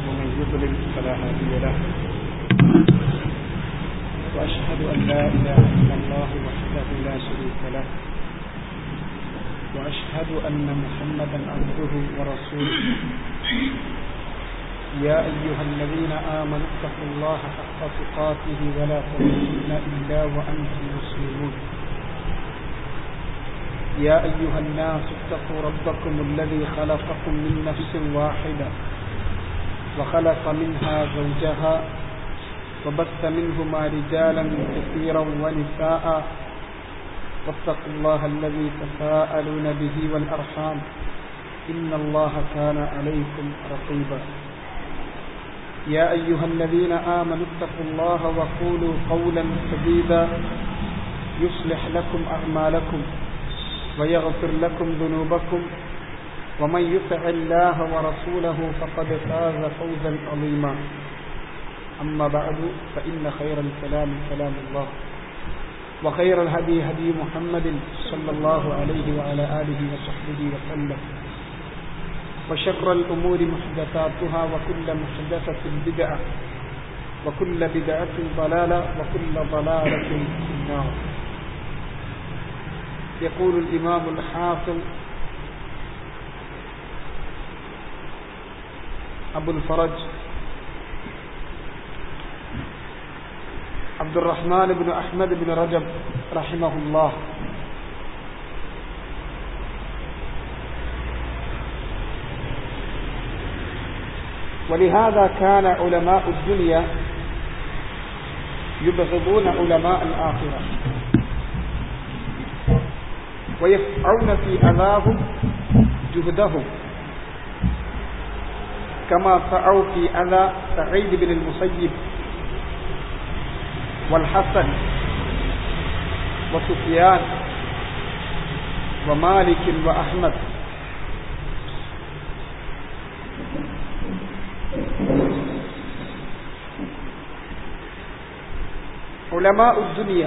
ومن يضلل فلا هادي له وأشهد أن لا إله إلا الله وحده لا شريك له وأشهد أن محمدا عبده ورسوله يا أيها الذين آمنوا اتقوا الله حق تقاته ولا تموتن إلا وأنتم مسلمون يا أيها الناس اتقوا ربكم الذي خلقكم من نفس واحدة وخلق منها زوجها وبث منهما رجالا كثيرا ونساء واتقوا الله الذي تساءلون به والأرحام إن الله كان عليكم رقيبا يا أيها الذين آمنوا اتقوا الله وقولوا قولا سديدا يصلح لكم أعمالكم ويغفر لكم ذنوبكم ومن يطع الله ورسوله فقد فاز فوزا عظيما أما بعد فإن خير الكلام كلام الله وخير الهدي هدي محمد صلى الله عليه وعلى آله وصحبه وسلم وشر الأمور محدثاتها وكل محدثة بدعة وكل بدعة ضلالة وكل ضلالة في النار يقول الإمام الحافظ أبو الفرج عبد الرحمن بن أحمد بن رجب رحمه الله ولهذا كان علماء الدنيا يبغضون علماء الآخرة ويسعون في أذاهم جهدهم كما سعوا في أذى سعيد بن المسيب والحسن وسفيان ومالك وأحمد ഉലമാ ഉദ്ദുനിയ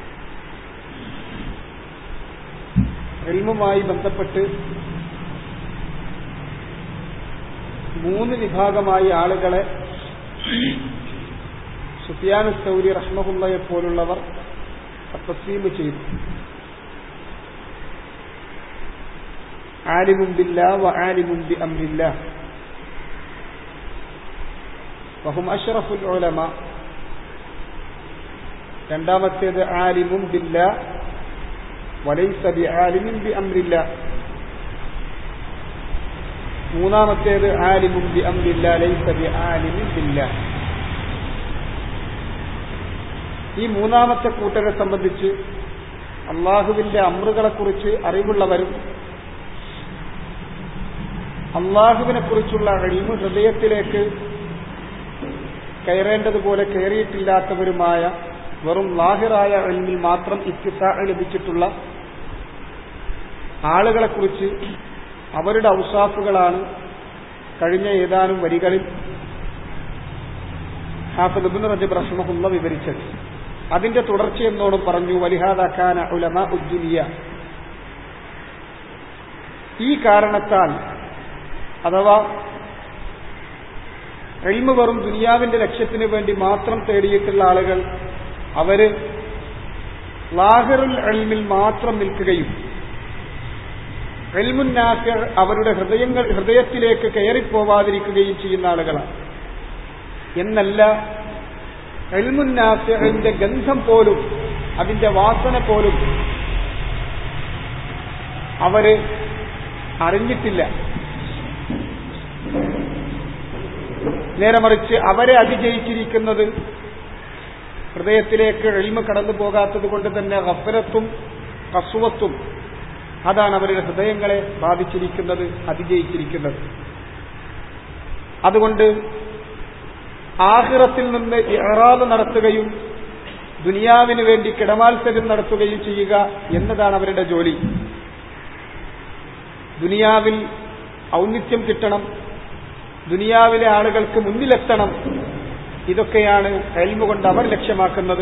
എൽമുമായി ബന്ധപ്പെട്ട് മൂന്ന് വിഭാഗമായി ആളുകളെ സുഫിയാൻ സൗരി റഹ്മഹുള്ളയെ പോലുള്ളവർ തസ്ലീം ചെയ്തു ആലിമും ബില്ല വ ആലിമും ബി അംരില്ല വഹും അഷ്റഫുൽ ഉലമ രണ്ടാമത്തേത് ആലിമും ബില്ല വലൈസ ബി ആലിമിൻ ബി അംരില്ല മൂന്നാമത്തേത് ആലിമും ബി അംരില്ല ലൈസ ബി ആലിമിൻ ബില്ല ഈ മൂന്നാമത്തെ കൂട്ടരെ സംബന്ധിച്ച് അള്ളാഹുവിന്റെ അമ്രുകളെക്കുറിച്ച് അറിവുള്ളവരും അള്ളാഹുവിനെ കുറിച്ചുള്ള അഴിമ് ഹൃദയത്തിലേക്ക് കയറേണ്ടതുപോലെ കയറിയിട്ടില്ലാത്തവരുമായ വെറും ലാഹിറായ അഴിമിൽ മാത്രം ഇത്തിസാ ലഭിച്ചിട്ടുള്ള ആളുകളെക്കുറിച്ച് അവരുടെ ഔസാഫുകളാണ് കഴിഞ്ഞ ഏതാനും വരികളിൽ ഹാഫിദ് ഇബ്നു റജബ് റഹ്മഹുല്ല വിവരിച്ചത് അതിന്റെ തുടർച്ചയെന്നോടും പറഞ്ഞു വലിഹാദാക്കാന ഉലമ ഉദ്ദുനിയ ഈ കാരണത്താൽ അഥവാ എൽമ വെറും ദുനിയാവിന്റെ ലക്ഷ്യത്തിന് വേണ്ടി മാത്രം തേടിയിട്ടുള്ള ആളുകൾ അവര് ലാഹിറുൽ എൽമിൽ മാത്രം നിൽക്കുകയും എൽമുന്നാഫ്യ അവരുടെ ഹൃദയങ്ങൾ ഹൃദയത്തിലേക്ക് കയറിപ്പോവാതിരിക്കുകയും ചെയ്യുന്ന ആളുകളാണ് എന്നല്ല എൽമുന്നാഫിന്റെ ഗന്ധം പോലും അതിന്റെ വാസന പോലും അവര് അറിഞ്ഞിട്ടില്ല നേരെ മറിച്ച് അവരെ അതിജയിച്ചിരിക്കുന്നത് ഹൃദയത്തിലേക്ക് എളിമ കടന്നു പോകാത്തത് കൊണ്ട് തന്നെ ഗഫലത്തും കസുവത്തും അതാണ് അവരുടെ ഹൃദയങ്ങളെ ബാധിച്ചിരിക്കുന്നത് അതിജയിച്ചിരിക്കുന്നത് അതുകൊണ്ട് ആഹിറത്തിൽ നിന്ന് ഇറാദ് നടത്തുകയും ദുനിയാവിന് വേണ്ടി കിടമാത്സര്യം നടത്തുകയും ചെയ്യുക എന്നതാണ് അവരുടെ ജോലി ദുനിയാവിൽ ഔന്നിത്യം കിട്ടണം ദുനിയാവിലെ ആളുകൾക്ക് മുന്നിലെത്തണം ഇതൊക്കെയാണ് എൽമ കൊണ്ട് അവർ ലക്ഷ്യമാക്കുന്നത്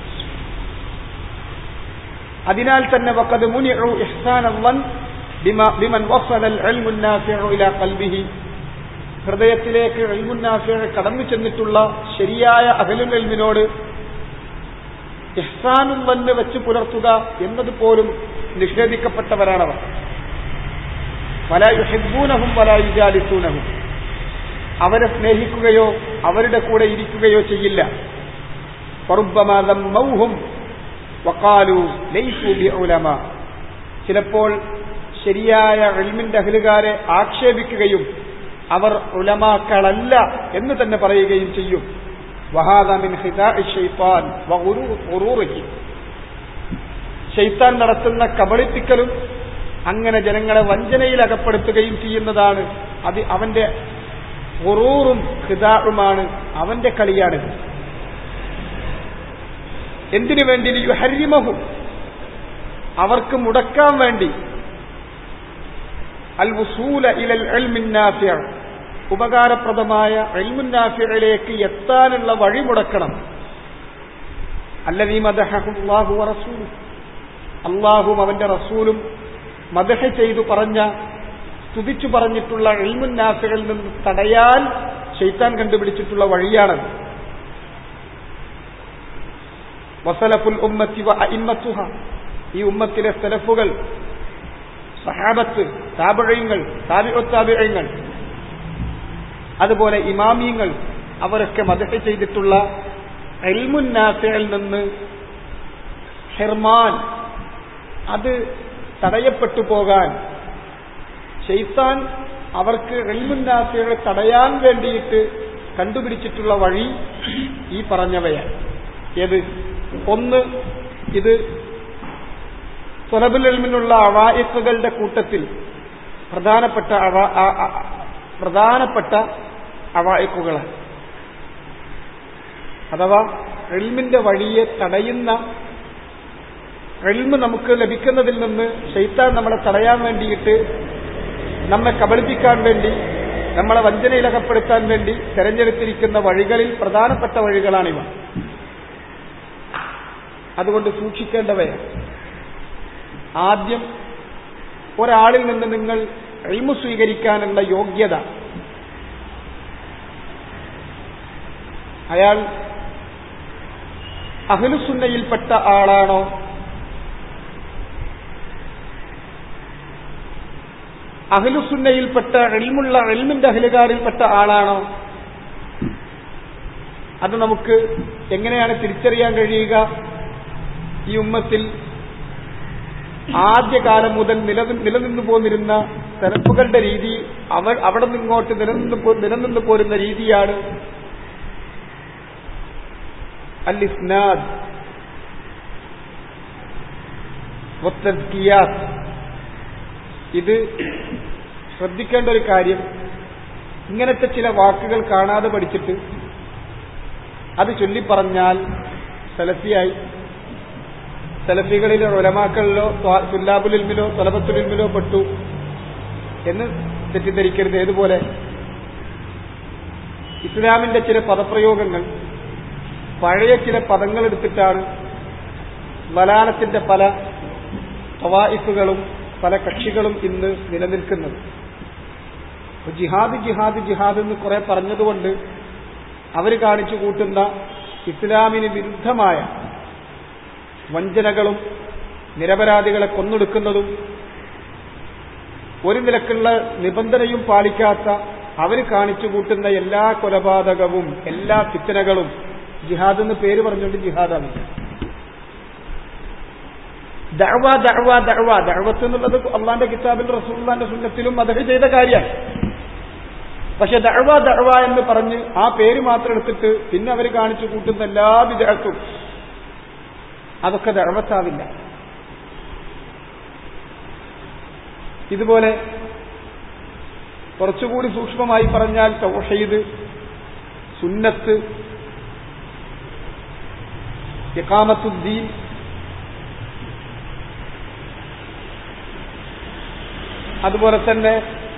അതിനാൽ തന്നെ വക്കത് മുനിഉ ഇഹ്സാന വൻ ബിമ ബിമൻ വസല العلم النافع الى قلبه ഹൃദയത്തിലേക്ക് എൽമുന്നാഫിയെ കടന്നു ചെന്നിട്ടുള്ള ശരിയായ അഹലുൽ എൽമിനോട് ഇഹ്സാനും വന്ന് വെച്ച് പുലർത്തുക എന്നതുപോലും നിഷേധിക്കപ്പെട്ടവരാണവർ വല യുഹിബൂനഹും വല യുജാലിസൂനഹും അവരെ സ്നേഹിക്കുകയോ അവരുടെ കൂടെ ഇരിക്കുകയോ ചെയ്യില്ല ഫറുബ്ബമാദമ്മൗഹും വക്കാലു ലൈസു ബിഉലമ ചിലപ്പോൾ ശരിയായ എൽമിന്റെ അഹലുകാരെ ആക്ഷേപിക്കുകയും അവർ ഉലമാക്കളല്ല എന്ന് തന്നെ പറയുകയും ചെയ്യും വഹാദമിൻ ഷെയ്ത്താൻ ഷെയ്ത്താൻ നടത്തുന്ന കബളിപ്പിക്കലും അങ്ങനെ ജനങ്ങളെ വഞ്ചനയിൽ അകപ്പെടുത്തുകയും ചെയ്യുന്നതാണ് അത് അവന്റെ ഉറൂറും ഹിതാറുമാണ് അവന്റെ കളിയാണിത് എന്തിനു വേണ്ടി യുഹരിമഹു അവർക്ക് മുടക്കാൻ വേണ്ടി അൽ വസൂല ഇലൽ എൽമിന്നാഫിയ ഉപകാരപ്രദമായ എൽമുന്നാഫിയയിലേക്ക് എത്താനുള്ള വഴി മുടക്കണം അല്ലതീ മദഹുല്ലാഹു റസൂലും അള്ളാഹും അവന്റെ റസൂലും മദഹ ചെയ്തു പറഞ്ഞ സ്തുതിച്ചു പറഞ്ഞിട്ടുള്ള എൽമുന്നാഫികളിൽ നിന്ന് തടയാൻ ഷെയ്ത്താൻ കണ്ടുപിടിച്ചിട്ടുള്ള വഴിയാണത് വസലഫുൽ ഉമ്മത്തി വ അയിമ്മത്തുഹ ഈ ഉമ്മത്തിലെ സലഫുകൾ സഹാബത്ത് താപഴയങ്ങൾ താപിഒത്താപിഴയങ്ങൾ അതുപോലെ ഇമാമിയങ്ങൾ അവരൊക്കെ മദഹ ചെയ്തിട്ടുള്ള എൽമുന്നാഫിയിൽ നിന്ന് ഹെർമാൻ അത് തടയപ്പെട്ടു പോകാൻ ഷെയ്ത്താൻ അവർക്ക് എൽമുന്നാഫികളെ തടയാൻ വേണ്ടിയിട്ട് കണ്ടുപിടിച്ചിട്ടുള്ള വഴി ഈ പറഞ്ഞവയാണ് ഏത് ഒന്ന് ഇത് തൊലബുൽ എൽമിനുള്ള അവായിഫുകളുടെ കൂട്ടത്തിൽ പ്രധാനപ്പെട്ട പ്രധാനപ്പെട്ട അവായിക്കുകളാണ് അഥവാ എൽമിന്റെ വഴിയെ തടയുന്ന എൽമ് നമുക്ക് ലഭിക്കുന്നതിൽ നിന്ന് ഷെയ്ത്താൻ നമ്മളെ തടയാൻ വേണ്ടിയിട്ട് നമ്മെ കബളിപ്പിക്കാൻ വേണ്ടി നമ്മളെ വഞ്ചനയിലകപ്പെടുത്താൻ വേണ്ടി തെരഞ്ഞെടുത്തിരിക്കുന്ന വഴികളിൽ പ്രധാനപ്പെട്ട വഴികളാണിവ അതുകൊണ്ട് സൂക്ഷിക്കേണ്ടവയാണ് ആദ്യം ഒരാളിൽ നിന്ന് നിങ്ങൾ എൽമു സ്വീകരിക്കാനുള്ള യോഗ്യത അയാൾ അഹ്ലുസുന്നയിൽപ്പെട്ട ആളാണോ അഹ്ലുസുന്നയിൽപ്പെട്ട എൽമുള്ള എൽമിന്റെ അഹലുകാരിൽപ്പെട്ട ആളാണോ അത് നമുക്ക് എങ്ങനെയാണ് തിരിച്ചറിയാൻ കഴിയുക ഈ ഉമ്മത്തിൽ ആദ്യകാലം മുതൽ നിലനിന്നു പോന്നിരുന്ന സെലഫുകളുടെ രീതി അവർ അവിടെ നിന്നിങ്ങോട്ട് നിലനിന്ന് നിലനിന്ന് പോരുന്ന രീതിയാണ് അൽ ഇസ്നാദ് ഇത് ശ്രദ്ധിക്കേണ്ട ഒരു കാര്യം ഇങ്ങനത്തെ ചില വാക്കുകൾ കാണാതെ പഠിച്ചിട്ട് അത് ചൊല്ലിപ്പറഞ്ഞാൽ സലഫിയായി സലഫികളിലെ ഒലമാക്കളിലോ സുല്ലാബുലിൽമിലോ തലബത്തുലിൽമിലോ പെട്ടു എന്ന് തെറ്റിദ്ധരിക്കരുത് ഏതുപോലെ ഇസ്ലാമിന്റെ ചില പദപ്രയോഗങ്ങൾ പഴയ ചില പദങ്ങൾ എടുത്തിട്ടാണ് വലാനത്തിന്റെ പല തവായിഫുകളും പല കക്ഷികളും ഇന്ന് നിലനിൽക്കുന്നത് ജിഹാദ് ജിഹാദ് ജിഹാദ് എന്ന് കുറെ പറഞ്ഞതുകൊണ്ട് അവർ കാണിച്ചു കൂട്ടുന്ന ഇസ്ലാമിന് വിരുദ്ധമായ വഞ്ചനകളും നിരപരാധികളെ കൊന്നൊടുക്കുന്നതും ഒരു നിലക്കുള്ള നിബന്ധനയും പാലിക്കാത്ത അവർ കാണിച്ചു കൂട്ടുന്ന എല്ലാ കൊലപാതകവും എല്ലാ ഫിത്തനകളും ജിഹാദ് എന്ന് പേര് പറഞ്ഞുകൊണ്ട് ജിഹാദാണ് ദഅവ ദഅവ ദഅവ ദഅവത്ത് എന്നുള്ളത് അള്ളാന്റെ കിതാബിൽ റസൂള്ളാന്റെ സുന്നത്തിലും അദ്ദേഹം ചെയ്ത കാര്യമാണ് പക്ഷെ ദഅവ ദഅവ എന്ന് പറഞ്ഞ് ആ പേര് മാത്രം എടുത്തിട്ട് പിന്നെ അവർ കാണിച്ചു കൂട്ടുന്ന എല്ലാ വിദേഹത്തും അതൊക്കെ ദഅവത്താവില്ല ഇതുപോലെ കുറച്ചുകൂടി സൂക്ഷ്മമായി പറഞ്ഞാൽ തൗഹീദ് സുന്നത്ത് ഇഖാമത്തുദ്ദീൻ അതുപോലെ തന്നെ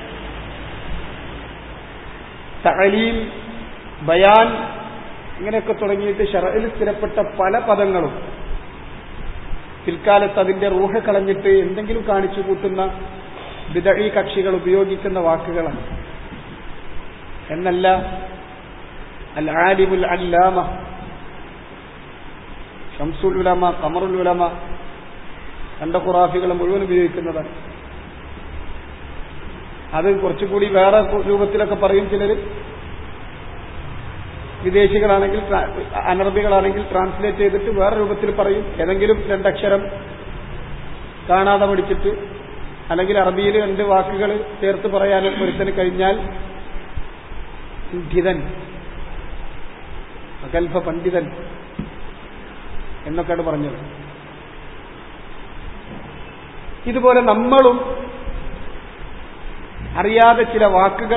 തഅലീം ബയാൻ ഇങ്ങനെയൊക്കെ തുടങ്ങിയിട്ട് ഷറയിൽ സ്ഥിരപ്പെട്ട പല പദങ്ങളും പിൽക്കാലത്ത് അതിന്റെ റൂഹ കളഞ്ഞിട്ട് എന്തെങ്കിലും കാണിച്ചു കൂട്ടുന്ന വിദഴി കക്ഷികൾ ഉപയോഗിക്കുന്ന വാക്കുകളാണ് എന്നല്ല അൽ ആലിമുൽ അല്ലാമ ഷംസുൽ ഉലമ കമറുൽ ഉലമ കണ്ട ഖുറാഫികൾ മുഴുവൻ ഉപയോഗിക്കുന്നതാണ് അത് കുറച്ചുകൂടി വേറെ രൂപത്തിലൊക്കെ പറയും ചിലർ വിദേശികളാണെങ്കിൽ അനറബികളാണെങ്കിൽ ട്രാൻസ്ലേറ്റ് ചെയ്തിട്ട് വേറെ രൂപത്തിൽ പറയും ഏതെങ്കിലും രണ്ടക്ഷരം കാണാതെ പഠിച്ചിട്ട് അല്ലെങ്കിൽ അറബിയിൽ രണ്ട് വാക്കുകൾ ചേർത്ത് പറയാനും ഒരുത്തന് കഴിഞ്ഞാൽ പണ്ഡിതൻ അകൽഭ പണ്ഡിതൻ എന്നൊക്കെയാണ് പറഞ്ഞത് ഇതുപോലെ നമ്മളും അറിയാതെ ചില വാക്കുകൾ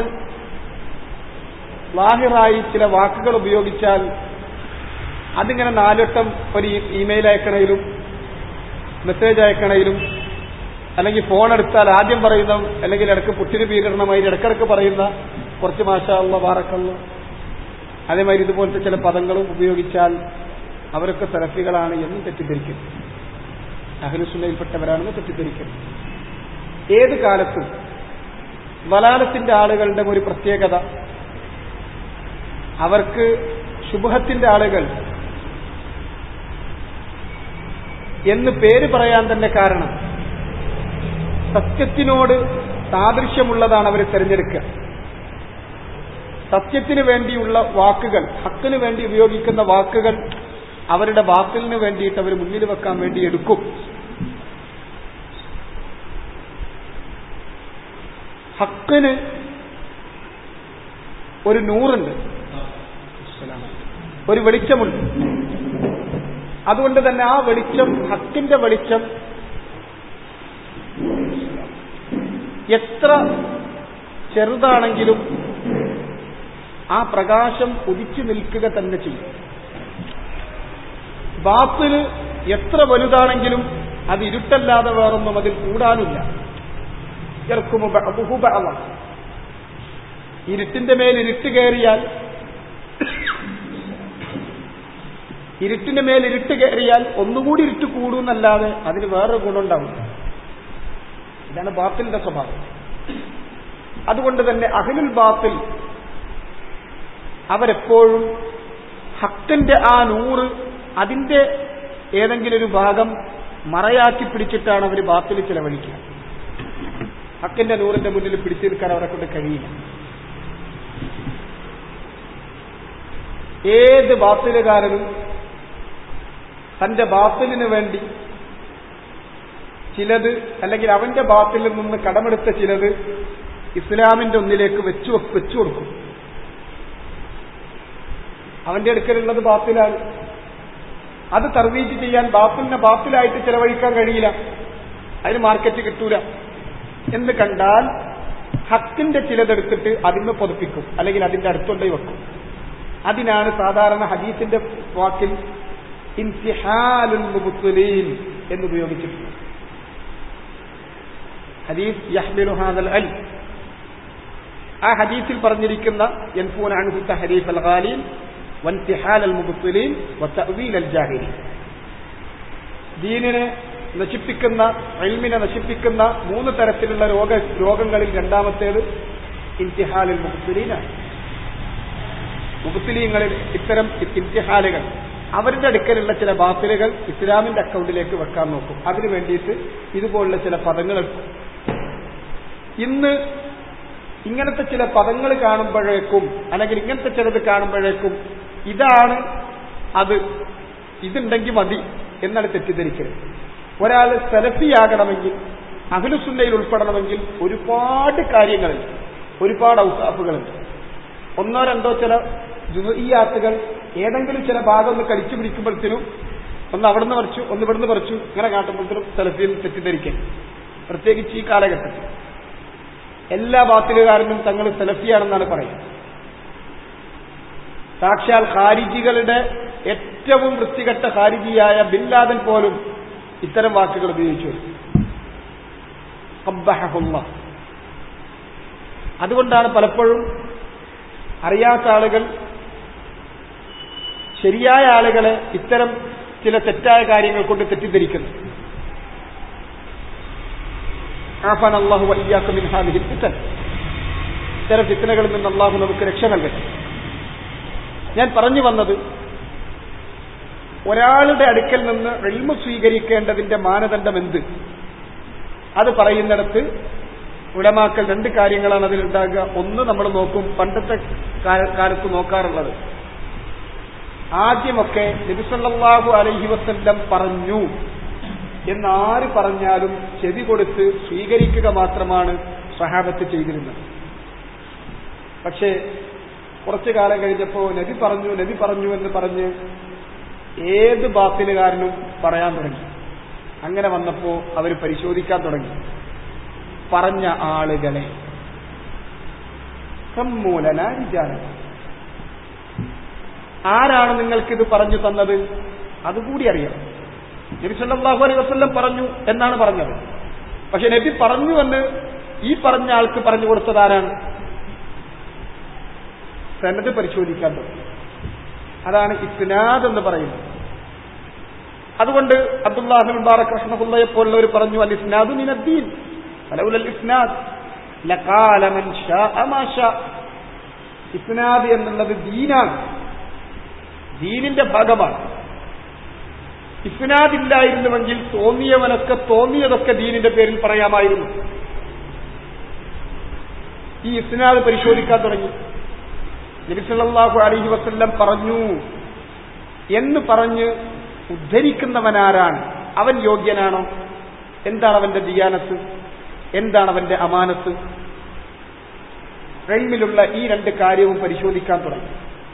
ലാഹിറായി ചില വാക്കുകൾ ഉപയോഗിച്ചാൽ അതിങ്ങനെ നാലുവട്ടം ഒരു ഇമെയിൽ അയക്കണയിലും മെസ്സേജ് അയക്കണയിലും അല്ലെങ്കിൽ ഫോൺ എടുത്താൽ ആദ്യം പറയുന്ന അല്ലെങ്കിൽ ഇടക്ക് പുട്ടിന് പീരിടണമായി ഇടക്കിടക്ക് പറയുന്ന കുറച്ച് മാഷാള്ള വാറക്കള്ള അതേമാതിരി ഇതുപോലത്തെ ചില പദങ്ങളും ഉപയോഗിച്ചാൽ അവരൊക്കെ സെലഫികളാണ് എന്നും തെറ്റിദ്ധരിക്കും അഹ്ലുസുന്നയിൽപ്പെട്ടവരാണെന്ന് തെറ്റിദ്ധരിക്കും ഏത് കാലത്തും വലാലത്തിന്റെ ആളുകളുടെ ഒരു പ്രത്യേകത അവർക്ക് ശുഭത്തിന്റെ ആളുകൾ എന്ന് പേര് പറയാൻ തന്നെ കാരണം സത്യത്തിനോട് സാദൃശ്യമുള്ളതാണ് അവർ തിരഞ്ഞെടുക്കുക സത്യത്തിന് വേണ്ടിയുള്ള വാക്കുകൾ ഹക്കിന് വേണ്ടി ഉപയോഗിക്കുന്ന വാക്കുകൾ അവരുടെ ബാത്തിലിന് വേണ്ടിയിട്ട് അവർ മുന്നിൽ വെക്കാൻ വേണ്ടി എടുക്കും ഹക്കിന് ഒരു നൂറുണ്ട് ഒരു വെളിച്ചമുണ്ട് അതുകൊണ്ട് തന്നെ ആ വെളിച്ചം ഹക്കിന്റെ വെളിച്ചം എത്ര ചെറുതാണെങ്കിലും ആ പ്രകാശം ഉദിച്ചു നിൽക്കുക തന്നെ ചെയ്യും ബാത്തില് എത്ര വലുതാണെങ്കിലും അത് ഇരുട്ടല്ലാതെ വേറൊന്നും അതിൽ കൂടാനില്ല ഇരുട്ടിന്റെ മേൽ ഇരുട്ട് കയറിയാൽ ഇരുട്ടിന്റെ മേൽ ഇരുട്ട് കയറിയാൽ ഒന്നുകൂടി ഇരുട്ട് കൂടുന്നല്ലാതെ അതിന് വേറെ ഗുണമുണ്ടാവും ഇതാണ് ബാത്തിലിന്റെ സ്വഭാവം അതുകൊണ്ട് തന്നെ അഖിലുൽ ബാത്തിൽ അവരെപ്പോഴും ഹക്കിന്റെ ആ നൂറ് അതിന്റെ ഏതെങ്കിലും ഒരു ഭാഗം മറയാക്കി പിടിച്ചിട്ടാണ് അവർ ബാത്തിൽ ചിലവഴിക്കുക ഹക്കിന്റെ നൂറിന്റെ മുന്നിൽ പിടിച്ചു നിൽക്കാൻ അവരെ കൊണ്ട് കഴിയില്ല ഏത് ബാത്തിലുകാരനും തന്റെ ബാത്തിലിന് വേണ്ടി ചിലത് അല്ലെങ്കിൽ അവന്റെ ബാത്തിൽ നിന്ന് കടമെടുത്ത ചിലത് ഇസ്ലാമിന്റെ ഒന്നിലേക്ക് വെച്ചു വെച്ചു കൊടുക്കും അവന്റെ അടുക്കലുള്ളത് ബാത്തിലാണ് അത് തർവീജ് ചെയ്യാൻ ബാത്തിലിനെ ബാത്തിലായിട്ട് ചെലവഴിക്കാൻ കഴിയില്ല അതിന് മാർക്കറ്റ് കിട്ടൂല എന്ന് കണ്ടാൽ ഹക്കിന്റെ ചിലതെടുത്തിട്ട് അതിന് പൊതുപ്പിക്കും അല്ലെങ്കിൽ അതിന്റെ അടുത്തുകൊണ്ടേ വെക്കും അതിനാണ് സാധാരണ ഹദീസിന്റെ വാക്കിൽ ഇൻസിഹാലുൽ മുബുത്തുലീൻ എന്ന് ഉപയോഗിച്ചിട്ടുള്ളത് ഹദീസ് യഹ്മിലു ഹാദൽ അൽ ആ ഹദീസിൽ പറഞ്ഞിരിക്കുന്ന യൻഫൂൻ അൻഹു തഹരീഫ് അൽ ഗാലീൻ വൻതിഹാൽ അൽ മുബത്തുലീൻ വതഅവീൽ അൽ ജാഹിലീൻ ദീനിനെ നശിപ്പിക്കുന്ന എൽമിനെ നശിപ്പിക്കുന്ന മൂന്ന് തരത്തിലുള്ള രോഗ രോഗങ്ങളിൽ രണ്ടാമത്തേത് ഇംതിഹാലിൽ മുബത്തുലീനാണ് മുബത്തുലീങ്ങളിൽ ഇത്തരം ഇംതിഹാലുകൾ അവരുടെ അടുക്കലുള്ള ചില ബാത്തിലുകൾ ഇസ്ലാമിന്റെ അക്കൗണ്ടിലേക്ക് വെക്കാൻ നോക്കും അതിനു വേണ്ടിയിട്ട് ഇതുപോലുള്ള ചില പദങ്ങൾ എടുക്കും ഇന്ന് ഇങ്ങനത്തെ ചില പദങ്ങൾ കാണുമ്പോഴേക്കും അല്ലെങ്കിൽ ഇങ്ങനത്തെ ചിലത് കാണുമ്പോഴേക്കും ഇതാണ് അത് ഇതുണ്ടെങ്കിൽ മതി എന്നാണ് തെറ്റിദ്ധരിക്കരുത് ഒരാൾ സെലഫിയാകണമെങ്കിൽ അഖിലുസുന്നയിൽ ഉൾപ്പെടണമെങ്കിൽ ഒരുപാട് കാര്യങ്ങളുണ്ട് ഒരുപാട് ഔസാഫുകളുണ്ട് ഒന്നോ രണ്ടോ ചില ജുഹിയാത്തുകൾ ഏതെങ്കിലും ചില ഭാഗം ഒന്ന് കടിച്ചു പിടിക്കുമ്പോഴത്തേനും ഒന്ന് അവിടുന്ന് പറിച്ചു ഒന്ന് ഇവിടുന്ന് പറിച്ചു ഇങ്ങനെ കാട്ടുമ്പോഴത്തേനും സെലഫിയിൽ തെറ്റിദ്ധരിക്കരുത് പ്രത്യേകിച്ച് ഈ കാലഘട്ടത്തിൽ എല്ലാ ബാത്തിലുകാരനും തങ്ങൾ സെലഫിയാണെന്നാണ് പറയുന്നത് സാക്ഷാൽ ഖാരിജികളുടെ ഏറ്റവും വൃത്തികെട്ട ഖാരിജിയായ ബില്ലാദൻ പോലും ഇത്തരം വാക്കുകൾ ഉപയോഗിച്ചു അതുകൊണ്ടാണ് പലപ്പോഴും അറിയാത്ത ആളുകൾ ശരിയായ ആളുകളെ ഇത്തരം ചില തെറ്റായ കാര്യങ്ങൾ കൊണ്ട് തെറ്റിദ്ധരിക്കുന്നു ആഫാൻ അള്ളാഹു വയ്യാക്കും മിൻഹാദിഹിൽ ഫിത്തൻ ഇത്തരം ഫിത്തനകളിൽ നിന്ന് അള്ളാഹു നമുക്ക് രക്ഷ നൽകട്ടെ ഞാൻ പറഞ്ഞു വന്നത് ഒരാളുടെ അടുക്കൽ നിന്ന് എൽമ സ്വീകരിക്കേണ്ടതിന്റെ മാനദണ്ഡം എന്ത് അത് പറയുന്നിടത്ത് ഉടമാക്കൽ രണ്ട് കാര്യങ്ങളാണ് അതിലുണ്ടാകുക ഒന്ന് നമ്മൾ നോക്കും പണ്ടത്തെ കാലത്ത് നോക്കാറുള്ളത് ആദ്യമൊക്കെ നബിസല്ലാഹു അലൈഹി വസല്ലം പറഞ്ഞു എന്നാര് പറഞ്ഞാലും ചെവി കൊടുത്ത് സ്വീകരിക്കുക മാത്രമാണ് സഹാബത്ത് ചെയ്തിരുന്നത് പക്ഷേ കുറച്ചു കാലം കഴിഞ്ഞപ്പോ നബി പറഞ്ഞു നബി പറഞ്ഞു എന്ന് പറഞ്ഞ് ഏത് ബാത്തിലുകാരനും പറയാൻ തുടങ്ങി അങ്ങനെ വന്നപ്പോ അവർ പരിശോധിക്കാൻ തുടങ്ങി പറഞ്ഞ ആളുകളെ സമ്മൂലന വിചാര ആരാണ് നിങ്ങൾക്കിത് പറഞ്ഞു തന്നത് അതുകൂടി അറിയാം നബി സല്ലല്ലാഹു അലൈഹി വസല്ലം പറഞ്ഞു എന്നാണ് പറഞ്ഞത് പക്ഷെ നബി പറഞ്ഞു എന്ന് ഈ പറഞ്ഞ ആൾക്ക് പറഞ്ഞു കൊടുത്തത് ആരാണ് സന്നദ്ധ പരിശോധിക്കാൻ തുടങ്ങി അതാണ് ഇസ്നാദ് എന്ന് പറയുന്നത് അതുകൊണ്ട് അബ്ദുല്ലാഹി മുബാറക് റഹ്മത്തുള്ളയെ പോലുള്ളവർ പറഞ്ഞു അൽ ഇസ്നാദു മിനദ്ദീൻ ഫലൗലൽ ഇസ്നാദ് ലഖാല മൻ ശാഅ മാ ശാ ഇസ്നാദ് എന്നുള്ളത് ദീനാണ് ദീനിന്റെ ഭാഗമാണ് ഇസ്നാദ് ഇല്ലായിരുന്നുവെങ്കിൽ തോന്നിയവനൊക്കെ തോന്നിയതൊക്കെ ദീനിന്റെ പേരിൽ പറയാമായിരുന്നു ഈ ഇസ്നാദ് പരിശോധിക്കാൻ തുടങ്ങി നബിസല്ലാഹു അലഹി വസ്ല്ലം പറഞ്ഞു എന്ന് പറഞ്ഞ് ഉദ്ധരിക്കുന്നവനാരാണ് അവൻ യോഗ്യനാണോ എന്താണ് അവന്റെ ദിയാനത്ത് എന്താണ് അവന്റെ അമാനത്ത് റെയിമിലുള്ള ഈ രണ്ട് കാര്യവും പരിശോധിക്കാൻ തുടങ്ങി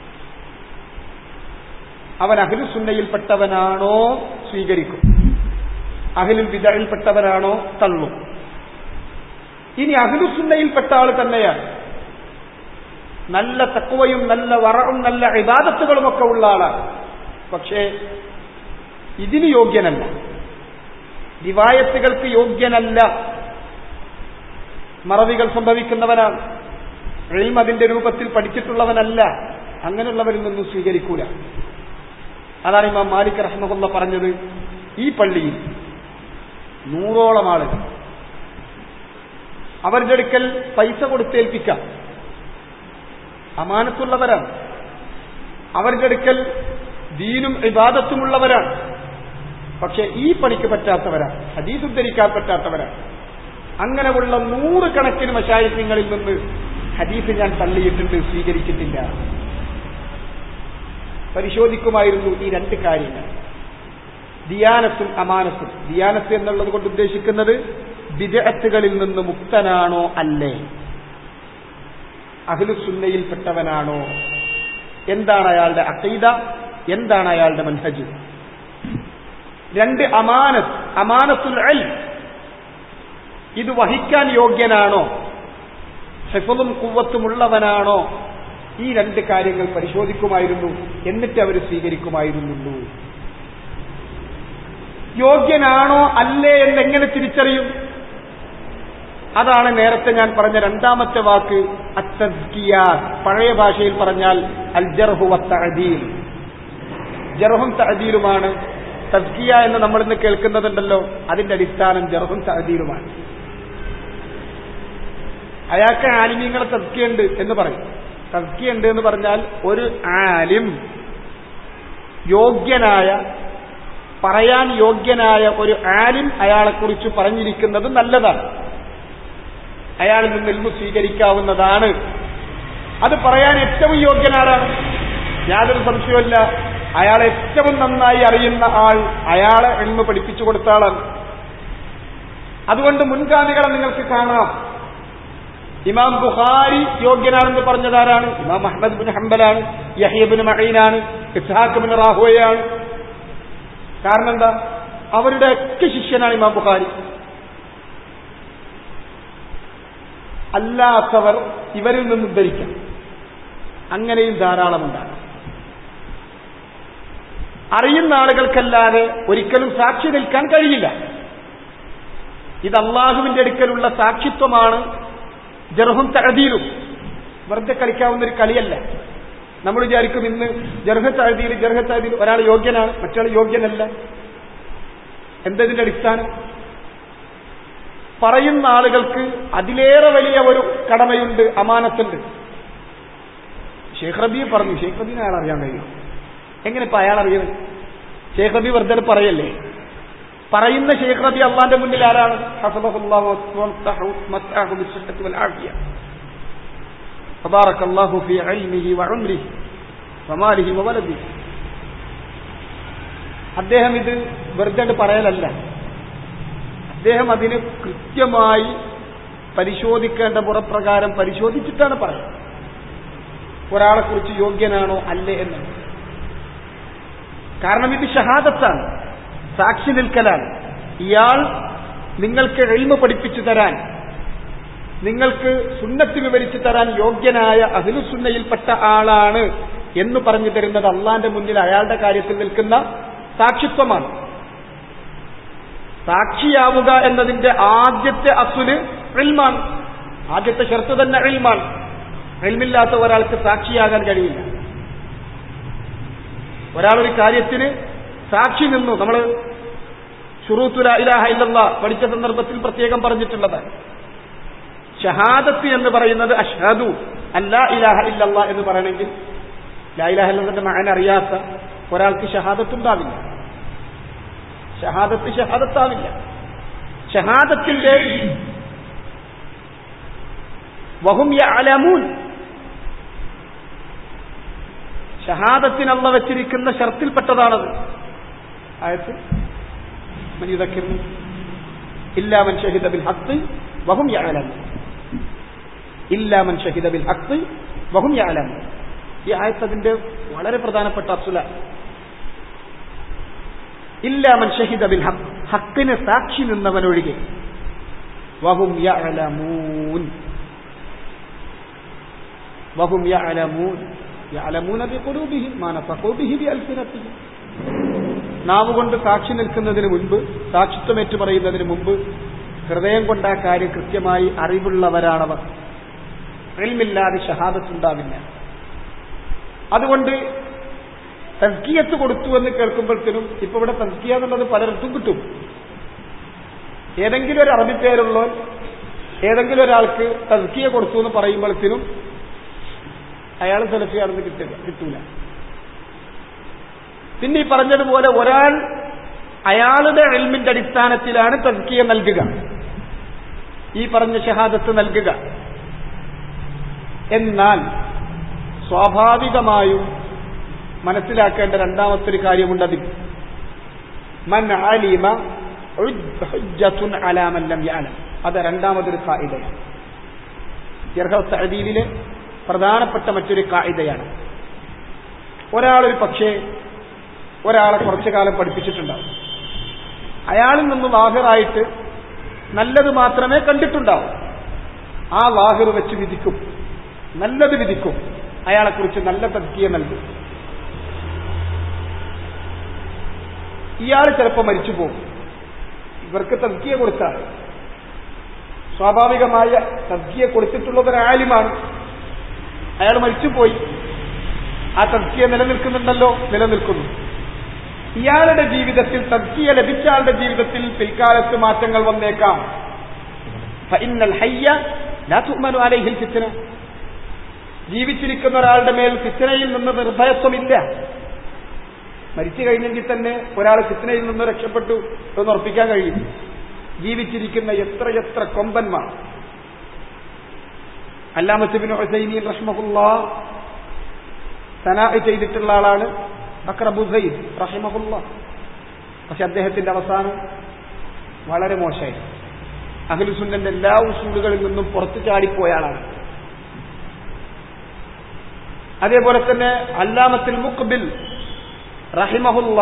അവൻ അഖിലുസുന്നയിൽപ്പെട്ടവനാണോ സ്വീകരിക്കും അഖിലുൽ വിദയിൽപ്പെട്ടവനാണോ തള്ളും ഇനി അഖിലുസുന്നയിൽപ്പെട്ട ആൾ തന്നെയാണ് നല്ല തക്കുവയും നല്ല വറവും നല്ല ഇബാദത്തുകളും ഒക്കെ ഉള്ള ആളാണ് പക്ഷേ ഇതിന് യോഗ്യനല്ല റിവായത്തുകൾക്ക് യോഗ്യനല്ല മറവികൾ സംഭവിക്കുന്നവനാണ് എൽം അതിന്റെ രൂപത്തിൽ പഠിച്ചിട്ടുള്ളവനല്ല അങ്ങനെയുള്ളവരിൽ നിന്നും സ്വീകരിക്കൂല അതാണ് ഇമാം മാലിക് റഹ്മുള്ള പറഞ്ഞത് ഈ പള്ളിയിൽ നൂറോളം ആളുകൾ അവരുടെ അടുക്കൽ പൈസ കൊടുത്തേൽപ്പിക്കാം അമാനത്തുള്ളവരാണ് അവരുടെ അടുക്കൽ ദീനും ഇബാദത്തുമുള്ളവരാണ് പക്ഷെ ഈ പണിക്ക് പറ്റാത്തവരാണ് ഹദീസ് ഉദ്ധരിക്കാൻ പറ്റാത്തവരാണ് അങ്ങനെയുള്ള നൂറുകണക്കിന് മശായിത്യങ്ങളിൽ നിന്ന് ഹദീസ് ഞാൻ തള്ളിയിട്ടുണ്ട് സ്വീകരിച്ചിട്ടില്ല പരിശോധിക്കുമായിരുന്നു ഈ രണ്ട് കാര്യങ്ങൾ ദിയാനത്തും അമാനത്തും ദിയാനത്ത് എന്നുള്ളത് കൊണ്ട് ഉദ്ദേശിക്കുന്നത് വിദഗ്ധകളിൽ നിന്ന് മുക്തനാണോ അല്ലേ അഖിലുസുന്നയിൽപ്പെട്ടവനാണോ എന്താണ് അയാളുടെ അക്കൈദ എന്താണ് അയാളുടെ മൻഹജ് രണ്ട് അമാനത്ത് അമാനത്തുൽ അൽ ഇത് വഹിക്കാൻ യോഗ്യനാണോ ഹെഫലും കുവ്വത്തുമുള്ളവനാണോ ഈ രണ്ട് കാര്യങ്ങൾ പരിശോധിക്കുമായിരുന്നു എന്നിട്ട് അവർ സ്വീകരിക്കുമായിരുന്നുള്ളൂ യോഗ്യനാണോ അല്ലേ എന്നെങ്ങനെ തിരിച്ചറിയും അതാണ് നേരത്തെ ഞാൻ പറഞ്ഞ രണ്ടാമത്തെ വാക്ക് അത്തസ്കിയ പഴയ ഭാഷയിൽ പറഞ്ഞാൽ അൽ ജർഹു തഅദീൽ ജർഹും തഅദീലുമാണ് തസ്കിയ എന്ന് നമ്മൾ ഇന്ന് കേൾക്കുന്നുണ്ടല്ലോ അതിന്റെ അടിസ്ഥാനം ജർഹും തഅദീലുമാണ് അയാൾക്ക് ആലിമ്യങ്ങളെ തസ്കിയുണ്ട് എന്ന് പറയും തസ്കിയുണ്ട് എന്ന് പറഞ്ഞാൽ ഒരു ആലിം യോഗ്യനായ പറയാൻ യോഗ്യനായ ഒരു ആലിം അയാളെക്കുറിച്ച് പറഞ്ഞിരിക്കുന്നത് നല്ലതാണ് അയാളിൽ നിന്ന് ഇൽമു സ്വീകരിക്കാവുന്നതാണ് അത് പറയാൻ ഏറ്റവും യോഗ്യനാരാണ് യാതൊരു സംശയവുമില്ല അയാളെ ഏറ്റവും നന്നായി അറിയുന്ന ആൾ അയാളെ എൽമ പഠിപ്പിച്ചു കൊടുത്ത ആളാണ് അതുകൊണ്ട് മുൻഗാമികളെ നിങ്ങൾക്ക് കാണാം ഇമാം ബുഖാരി യോഗ്യനാണെന്ന് പറഞ്ഞതാരാണ് ഇമാം അഹമ്മദ് ബിൻ ഹംബലാണ് യഹ്യബിൻ മഹീനാണ് ഇസ്ഹാഖ് ബിൻ റാഹുവയാണ് കാരണം എന്താ അവരുടെ ഒക്കെ ശിഷ്യനാണ് ഇമാം ബുഖാരി അല്ലാത്തവർ ഇവരിൽ നിന്ന് ധരിക്കാം അങ്ങനെയും ധാരാളമുണ്ടാകും അറിയുന്ന ആളുകൾക്കല്ലാതെ ഒരിക്കലും സാക്ഷി നിൽക്കാൻ കഴിയില്ല ഇത് അള്ളാഹുവിന്റെ അടുക്കലുള്ള സാക്ഷിത്വമാണ് ജർഹും തഴതീലും വെറുതെ കളിക്കാവുന്ന ഒരു കളിയല്ല നമ്മൾ വിചാരിക്കും ഇന്ന് ജർഹ തഴുതിയിൽ ജർഹ തഴുതിയിൽ ഒരാൾ യോഗ്യനാണ് മറ്റൊരാൾ യോഗ്യനല്ല എന്തതിന്റെ അടിസ്ഥാനം പറയുന്ന ആളുകൾക്ക് അതിലേറെ വലിയ ഒരു കടമയുണ്ട് അമാനത്തുണ്ട് ഷേഖ് റബി പറഞ്ഞു ഷേഖ് റബീനെ അയാൾ അറിയാൻ കഴിയും എങ്ങനെ ഇപ്പൊ അയാൾ അറിയുന്നത് ഷേഖ് റബി വെറുതെ പറയല്ലേ പറയുന്ന ഷേഖ് റബി അള്ളാന്റെ മുന്നിൽ ആരാണ് تبارك الله في علمه وعمره وماله وولده അദ്ദേഹം ഇത് വെറുതെ പറയലല്ല അദ്ദേഹം അതിന് കൃത്യമായി പരിശോധിക്കേണ്ട പുറപ്രകാരം പരിശോധിച്ചിട്ടാണ് പറയുന്നത് ഒരാളെ കുറിച്ച് യോഗ്യനാണോ അല്ലേ എന്ന് കാരണം ഇത് ഷഹാദത്താണ് സാക്ഷി നിൽക്കലാണ് ഇയാൾ നിങ്ങൾക്ക് എൽമ പഠിപ്പിച്ചു തരാൻ നിങ്ങൾക്ക് സുന്നത്ത് വിവരിച്ചു തരാൻ യോഗ്യനായ അഹിലുസുന്നയിൽപ്പെട്ട ആളാണ് എന്ന് പറഞ്ഞു തരുന്നത് അള്ളാന്റെ മുന്നിൽ അയാളുടെ കാര്യത്തിൽ നിൽക്കുന്ന സാക്ഷിത്വമാണ് സാക്ഷിയാവുക എന്നതിന്റെ ആദ്യത്തെ അസുല് എൽമാണ് ആദ്യത്തെ ഷർത്ത് തന്നെ എൽമാണ് എൽമില്ലാത്ത ഒരാൾക്ക് സാക്ഷിയാകാൻ കഴിയില്ല ഒരാളൊരു കാര്യത്തിന് സാക്ഷി നിന്നു നമ്മൾ ഷുറൂത്തുല ഇലാഹ ഇല്ലല്ല പഠിച്ച സന്ദർഭത്തിൽ പ്രത്യേകം പറഞ്ഞിട്ടുള്ളതാണ് ഷഹാദത്ത് എന്ന് പറയുന്നത് അഷ്ഹദു അല്ല ഇലാഹ ഇല്ലല്ല എന്ന് പറയണമെങ്കിൽ ലാ ഇലാഹ ഇല്ലത്തിന്റെ മകൻ അറിയാത്ത ഒരാൾക്ക് ഷഹാദത്ത് ഉണ്ടാവില്ല ഷഹാദത്ത് ഷഹാദത്താവില്ല ഷഹാദത്തിന്റെ വഹും യഅലമൂൻ ഷഹാദത്തിനല്ല വെച്ചിരിക്കുന്ന ഷർത്തിൽപ്പെട്ടതാണത് ആയത്ത് മനിതക്കിരുന്നു ഇല്ലാമൻ ഷഹിദ ബിൽ ഹത്ത് വഹും യഅലമൂൻ ഇല്ലാമൻ ഷഹിദ ബിൽ ഹത്ത് വഹും യഅലമൂൻ ഈ ആയത്ത് അതിന്റെ വളരെ പ്രധാനപ്പെട്ട അസുല ഇല്ലാമൻ ഷഹിദ ബിൽ ഹക്ക് ഹക്കിന് സാക്ഷി നിന്നവനൊഴികെ വഹും യഅലമൂൻ വഹും യഅലമൂൻ യഅലമൂന ബിഖുലൂബിഹിം മാ നഫഖൂ ബിഹി ബിഅൽസിനത്തിഹിം നാവ് കൊണ്ട് സാക്ഷി നിൽക്കുന്നതിന് മുൻപ് സാക്ഷിത്വം ഏറ്റുപറയുന്നതിന് മുമ്പ് ഹൃദയം കൊണ്ട് ആ കാര്യം കൃത്യമായി അറിവുള്ളവരാണവർ എൽമില്ലാതെ ഷഹാദത്തുണ്ടാവില്ല അതുകൊണ്ട് തസ്കിയത്ത് കൊടുത്തു എന്ന് കേൾക്കുമ്പോഴത്തേനും ഇപ്പൊ ഇവിടെ തസ്കിയ എന്നുള്ളത് പലയിടത്തും കിട്ടും ഏതെങ്കിലും ഒരു അറബി പേരുള്ള ഏതെങ്കിലും ഒരാൾക്ക് തസ്കിയ കൊടുത്തു എന്ന് പറയുമ്പോഴത്തേനും അയാൾ സെലഫിയാണെന്ന് കിട്ടില്ല കിട്ടൂല പിന്നെ ഈ പറഞ്ഞതുപോലെ ഒരാൾ അയാളുടെ എൽമിന്റെ അടിസ്ഥാനത്തിലാണ് തസ്കിയ നൽകുക ഈ പറഞ്ഞ ഷഹാദത്ത് നൽകുക എന്നാൽ സ്വാഭാവികമായും മനസ്സിലാക്കേണ്ട രണ്ടാമത്തെ ഒരു കാര്യമുണ്ട് അതിൽ മൻ ആലിമ ഹുജ്ജത്തുൻ അലാ മൻ ലം യഅലം അത് രണ്ടാമതൊരു കായികയാണ് ജർഹീലിലെ പ്രധാനപ്പെട്ട മറ്റൊരു കായികയാണ് ഒരാളൊരു പക്ഷേ ഒരാളെ കുറച്ചു കാലം പഠിപ്പിച്ചിട്ടുണ്ടാവും അയാളിൽ നിന്ന് വാഹിറായിട്ട് നല്ലത് മാത്രമേ കണ്ടിട്ടുണ്ടാവൂ ആ വാഹിർ വെച്ച് വിധിക്കും നല്ലത് വിധിക്കും അയാളെക്കുറിച്ച് നല്ല തദ്ക്കിയ നൽകും ഇയാൾ ചിലപ്പോൾ മരിച്ചു പോകും ഇവർക്ക് തദ്ക്കിയ കൊടുത്താൽ സ്വാഭാവികമായ തദ്ക്കിയ കൊടുത്തിട്ടുള്ളത് ഒരാലിമാണ് അയാൾ മരിച്ചുപോയി ആ തദ്ക്കിയ നിലനിൽക്കുന്നുണ്ടല്ലോ നിലനിൽക്കുന്നു ഇയാളുടെ ജീവിതത്തിൽ തദ്ക്കിയ ലഭിച്ച ആളുടെ ജീവിതത്തിൽ പിൽക്കാലത്ത് മാറ്റങ്ങൾ വന്നേക്കാം ഫഇന്നൽ ഹയ്യ ലാ തുഅ്മനു അലൈഹിൽ ഫിത്ന ജീവിച്ചിരിക്കുന്ന ഒരാളുടെ മേൽ ഫിത്നയിൽ നിന്ന് നിർഭയത്വമില്ല മരിച്ചു കഴിഞ്ഞെങ്കിൽ തന്നെ ഒരാൾ ഫിത്നയിൽ നിന്ന് രക്ഷപ്പെട്ടു എന്ന് ഉറപ്പിക്കാൻ കഴിയും ജീവിച്ചിരിക്കുന്ന എത്രയെത്ര കൊമ്പന്മാർ അല്ലാമത്തുബിൻ ഹുസൈനി റഹ്മഹുല്ല സനാ ചെയ്തിട്ടുള്ള ആളാണ് ബക്കർ അബു സൈദ് റഹിമഹുല്ല പക്ഷെ അദ്ദേഹത്തിന്റെ അവസാനം വളരെ മോശമായി അഖിലുസുന്നന്റെ എല്ലാ ഉസൂലുകളിൽ നിന്നും പുറത്തു ചാടിപ്പോയ ആളാണ് അതേപോലെ തന്നെ അല്ലാമത്തിൽ മുഖബിൽ റഹിമഹുല്ല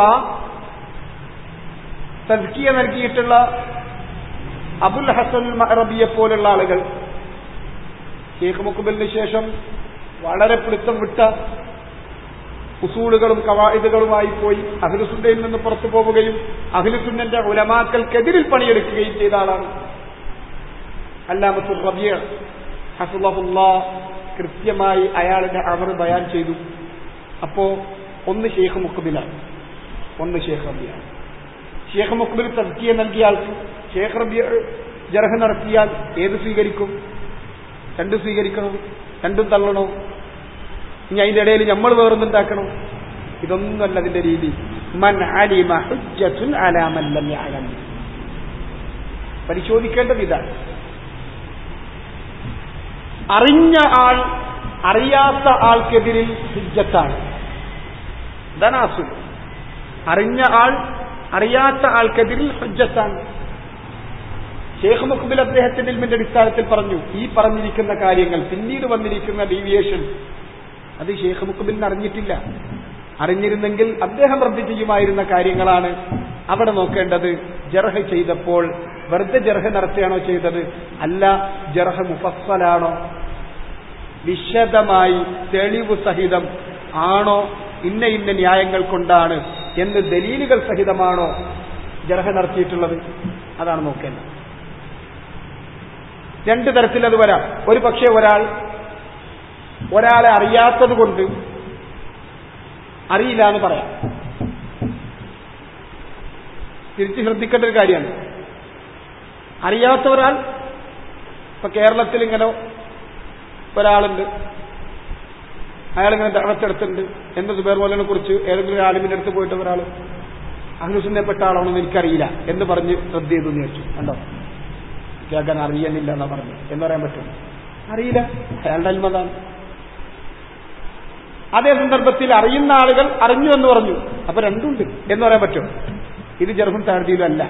തസ്കിയ നൽകിയിട്ടുള്ള അബുൽ ഹസൻ മഹറബിയെ പോലുള്ള ആളുകൾ ഷെയ്ഖ് മുഖബിലിന് ശേഷം വളരെ പിടുത്തം വിട്ട ഉസൂളുകളും കവായിദുകളുമായി പോയി അഖിലുസുന്നയിൽ നിന്ന് പുറത്തു പോവുകയും അഖിലുസുന്നന്റെ ഉലമാക്കൾക്കെതിരിൽ പണിയെടുക്കുകയും ചെയ്ത ആളാണ് അല്ലാമത്തുൽ റബിയ ഹസുലഹുല്ല കൃത്യമായി അയാളുടെ അവർ ബയാൻ ചെയ്തു അപ്പോ ഒന്ന് ഷെയ്ഖ് മുഖബിലാണ് ഒന്ന് ഷെയ്ഖ് റബിയാണ് ഷെയ്ഖ് മുഖബിൽ തസ്കിയ നൽകിയ ആൾക്ക് ഷെയ്ഖ് റബിയ ജർഹ നടത്തിയാൽ ഏത് സ്വീകരിക്കും രണ്ടും സ്വീകരിക്കണോ രണ്ടും തള്ളണോ ഇനി അതിന്റെ ഇടയിൽ നമ്മൾ വേറൊന്നുണ്ടാക്കണോ ഇതൊന്നുമല്ല അതിന്റെ രീതി മൻ അലിമ ഹുജ്ജത്തുൻ അലാ മൻ ലം യഅലം പരിശോധിക്കേണ്ടത് ഇതാണ് അറിഞ്ഞ ആൾ അറിയാത്ത ആൾക്കെതിരിൽ ഹുജ്ജത്താണ് ഇതാണ് അസുൽ അറിഞ്ഞ ആൾ അറിയാത്ത ആൾക്കെതിരിൽ ഹുജ്ജത്താണ് ഷേഖ് മുഖബിൽ അദ്ദേഹത്തിന്റെ ഇൽമിന്റെ അടിസ്ഥാനത്തിൽ പറഞ്ഞു ഈ പറഞ്ഞിരിക്കുന്ന കാര്യങ്ങൾ പിന്നീട് വന്നിരിക്കുന്ന ഡീവിയേഷൻ അത് ഷേഖ് മുഖബിലിന് അറിഞ്ഞിട്ടില്ല അറിഞ്ഞിരുന്നെങ്കിൽ അദ്ദേഹം റദ്ദ് ചെയ്യുമായിരുന്ന കാര്യങ്ങളാണ് അവിടെ നോക്കേണ്ടത് ജർഹ ചെയ്തപ്പോൾ വെറുതെ ജർഹ നടത്തുകയാണോ ചെയ്തത് അല്ല ജർഹ മുഫസ്സലാണോ വിശദമായി തെളിവ് സഹിതം ആണോ ഇന്ന ഇന്ന ന്യായങ്ങൾ കൊണ്ടാണ് എന്ന് ദലീലുകൾ സഹിതമാണോ ജർഹ നടത്തിയിട്ടുള്ളത് അതാണ് നോക്കേണ്ടത് രണ്ട് തരത്തിൽ അത് വരാം ഒരു പക്ഷേ ഒരാൾ ഒരാളെ അറിയാത്തത് കൊണ്ട് അറിയില്ല എന്ന് പറയാം തിരിച്ച് ശ്രദ്ധിക്കേണ്ട ഒരു കാര്യമാണ് അറിയാത്ത ഒരാൾ ഇപ്പൊ കേരളത്തിൽ ഇങ്ങനെ ഒരാളുണ്ട് അയാളിങ്ങനെ ദഴത്തെടുത്തിട്ടുണ്ട് എന്റെ സുബേർ മോലിനെ കുറിച്ച് ഏതെങ്കിലും ഒരു ആലിമിന്റെ അടുത്ത് പോയിട്ട് ഒരാൾ അഹ്ലുസുന്നപ്പെട്ട ആളാണെന്ന് എനിക്കറിയില്ല എന്ന് പറഞ്ഞ് ശ്രദ്ധ ചെയ്തു എന്ന് വിചാരിച്ചു കണ്ടോ കേൾക്കാൻ അറിയുന്നില്ല എന്നാ പറഞ്ഞു എന്ന് പറയാൻ പറ്റും അറിയില്ല അയാളുടെ അൽമതാണ് അതേ സന്ദർഭത്തിൽ അറിയുന്ന ആളുകൾ അറിഞ്ഞു എന്ന് പറഞ്ഞു അപ്പൊ രണ്ടുണ്ട് എന്ന് പറയാൻ പറ്റും ഇത് ജർഹും താഴ്ത്തിയിലും അല്ല